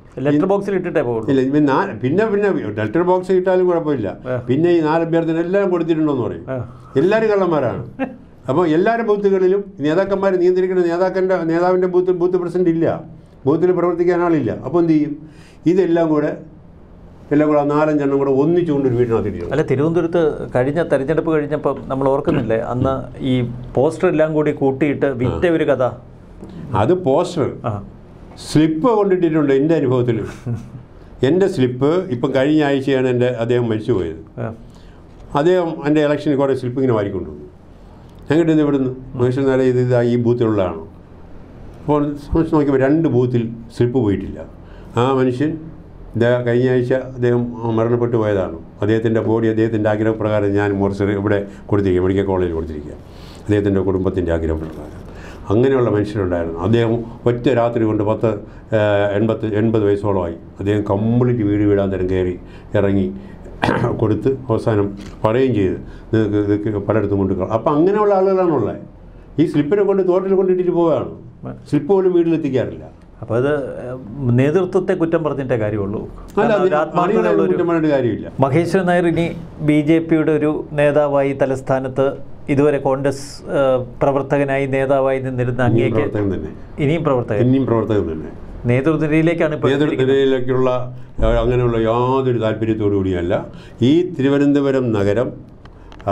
ലെറ്റർ ബോക്സിൽ ഇട്ടിട്ടേ പോകുള്ളൂ ഇല്ല ഇവൻ നാ പിന്നെ പിന്നെ ലെറ്റർ ബോക്സ് ഇട്ടാലും കുഴപ്പമില്ല ആ. പിന്നെ ഈ നാല് അഭ്യർത്ഥന എല്ലാം കൊടുത്തിട്ടുണ്ടോന്ന് പറയും ആ. എല്ലാവരും കള്ളന്മാരാണ് അപ്പോൾ എല്ലാവരും ബൂത്തുകളിലും നേതാക്കന്മാർ നിയന്ത്രിക്കുന്ന നേതാക്കൻ്റെ നേതാവിൻ്റെ ബൂത്ത് ബൂത്ത് പ്രസിഡന്റ് ഇല്ല ബൂത്തിൽ പ്രവർത്തിക്കാൻ ആളില്ല അപ്പോൾ എന്ത് ചെയ്യും ഇതെല്ലാം കൂടെ എല്ലാം കൂടെ ആ നാലഞ്ചെണ്ണം കൂടെ ഒന്നിച്ചുകൊണ്ട് ഒരു വീട്ടിനകത്ത് ഇരിക്കണം അല്ല തിരുവനന്തപുരത്ത് കഴിഞ്ഞ തെരഞ്ഞെടുപ്പ് കഴിഞ്ഞപ്പം നമ്മൾ ഓർക്കുന്നില്ലേ അന്ന് ഈ പോസ്റ്റർ എല്ലാം കൂടി കൂട്ടിയിട്ട് വിറ്റ ഒരു കഥ അത് പോസ്റ്റർ ആ സ്ലിപ്പ് കൊണ്ടിട്ടിട്ടുണ്ട് എൻ്റെ അനുഭവത്തിൽ എൻ്റെ സ്ലിപ്പ് ഇപ്പം കഴിഞ്ഞ ആഴ്ചയാണ് എൻ്റെ അദ്ദേഹം മരിച്ചുപോയത് ആ. അദ്ദേഹം എൻ്റെ ഇലക്ഷന് കുറേ സ്ലിപ്പ് ഇങ്ങനെ വാരിക്കൊണ്ടുവന്നു ഞങ്ങളുടെ ഇത് ഇവിടുന്ന് മനുഷ്യൻ നേരെ ഇത് ഇതാ ഈ ബൂത്തിലുള്ളതാണ് അപ്പോൾ സംശയം നോക്കിയപ്പോൾ രണ്ട് ബൂത്തിൽ സ്ലിപ്പ് പോയിട്ടില്ല ആ മനുഷ്യൻ ഇതാ കഴിഞ്ഞ ആഴ്ച അദ്ദേഹം മരണപ്പെട്ടു പോയതാണ് അദ്ദേഹത്തിൻ്റെ ബോഡി അദ്ദേഹത്തിൻ്റെ ആഗ്രഹപ്രകാരം ഞാൻ മോർച്ചറി ഇവിടെ കൊടുത്തിരിക്കുക മെഡിക്കൽ കോളേജിൽ കൊടുത്തിരിക്കുക അദ്ദേഹത്തിൻ്റെ കുടുംബത്തിൻ്റെ ആഗ്രഹപ്രകാരം അങ്ങനെയുള്ള മനുഷ്യരുണ്ടായിരുന്നു അദ്ദേഹം ഒറ്റ രാത്രി കൊണ്ട് പത്ത് ആ, എൺപത്ത് എൺപത് വയസ്സോളമായി അദ്ദേഹം കംപ്ലീറ്റ് വീട് വീടാന്തരം കയറി ഇറങ്ങി കൊടുത്ത് അവസാനം പറയുകയും ചെയ്ത് നിങ്ങൾക്ക് ഇതൊക്കെ പലയിടത്തും കൊണ്ട് കള- അപ്പം അങ്ങനെയുള്ള ആളുകളാണുള്ളത് ഈ സ്ലിപ്പിനെ കൊണ്ട് തോട്ടിൽ കൊണ്ടിട്ടിട്ട് പോവുകയാണ് സ്ലിപ്പ് പോലും വീട്ടിലെത്തിക്കാറില്ല അപ്പോൾ അത് നേതൃത്വത്തെ കുറ്റം പറഞ്ഞിട്ടേ കാര്യമുള്ളൂ അല്ല കാരണം ഒരു അത് ആത്മാർത്ഥതയുള്ള ആളുകളെ ഒരു കുറ്റം പറഞ്ഞിട്ട് കാര്യമില്ല മഹേശ്വരൻ നായർ ഇനി ബി ജെ പിയുടെ ഒരു നേതാവായി തലസ്ഥാനത്ത് ഇതുവരെ കോൺഗ്രസ് ആ, പ്രവർത്തകനായി നേതാവായി നിന്നിരുന്ന ഇനിയും അങ്ങേക്ക് പ്രവർത്തകൻ തന്നെ ഇനിയും പ്രവർത്തകൻ ഇനിയും പ്രവർത്തകൻ തന്നെ നേതൃനിരയിലേക്കാണ് ഇപ്പോൾ നേതൃനിരയിലേക്കുള്ള ആ, അങ്ങനെയുള്ള യാതൊരു താല്പര്യത്തോടു കൂടിയല്ല ഈ തിരുവനന്തപുരം നഗരം ആ,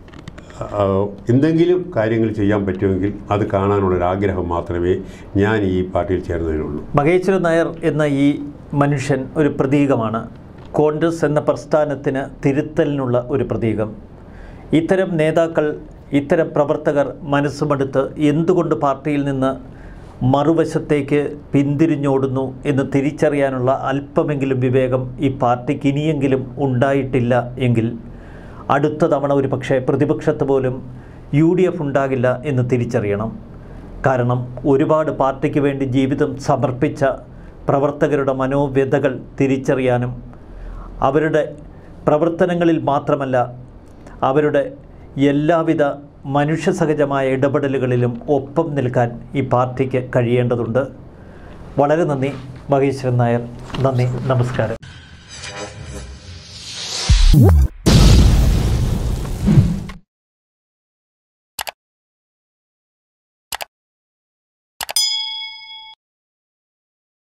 ആ, എന്തെങ്കിലും കാര്യങ്ങൾ ചെയ്യാൻ പറ്റുമെങ്കിൽ അത് കാണാനുള്ളൊരാഗ്രഹം മാത്രമേ ഞാൻ ഈ പാർട്ടിയിൽ ചേർന്നതിനുള്ളൂ മഹേശ്വരൻ നായർ എന്ന ഈ മനുഷ്യൻ ഒരു പ്രതീകമാണ് കോൺഗ്രസ് എന്ന പ്രസ്ഥാനത്തിന് തിരുത്തലിനുള്ള ഒരു പ്രതീകം ഇത്തരം നേതാക്കൾ ഇത്തരം പ്രവർത്തകർ മനസ്സുമെടുത്ത് എന്തുകൊണ്ട് പാർട്ടിയിൽ നിന്ന് മറുവശത്തേക്ക് പിന്തിരിഞ്ഞോടുന്നു എന്ന് തിരിച്ചറിയാനുള്ള അല്പമെങ്കിലും വിവേകം ഈ പാർട്ടിക്ക് ഇനിയെങ്കിലും ഉണ്ടായിട്ടില്ല എങ്കിൽ അടുത്ത തവണ ഒരു പക്ഷേ പ്രതിപക്ഷത്ത് പോലും യു ഡി എഫ് ഉണ്ടാകില്ല എന്ന് തിരിച്ചറിയണം കാരണം ഒരുപാട് പാർട്ടിക്ക് വേണ്ടി ജീവിതം സമർപ്പിച്ച പ്രവർത്തകരുടെ മനോവ്യതകൾ തിരിച്ചറിയാനും അവരുടെ പ്രവർത്തനങ്ങളിൽ മാത്രമല്ല അവരുടെ എല്ലാവിധ മനുഷ്യസഹജമായ ഇടപെടലുകളിലും ഒപ്പം നിൽക്കാൻ ഈ പാർട്ടിക്ക് കഴിയേണ്ടതുണ്ട് വളരെ നന്ദി മഹേശ്വരൻ നായർ നന്ദി നമസ്കാരം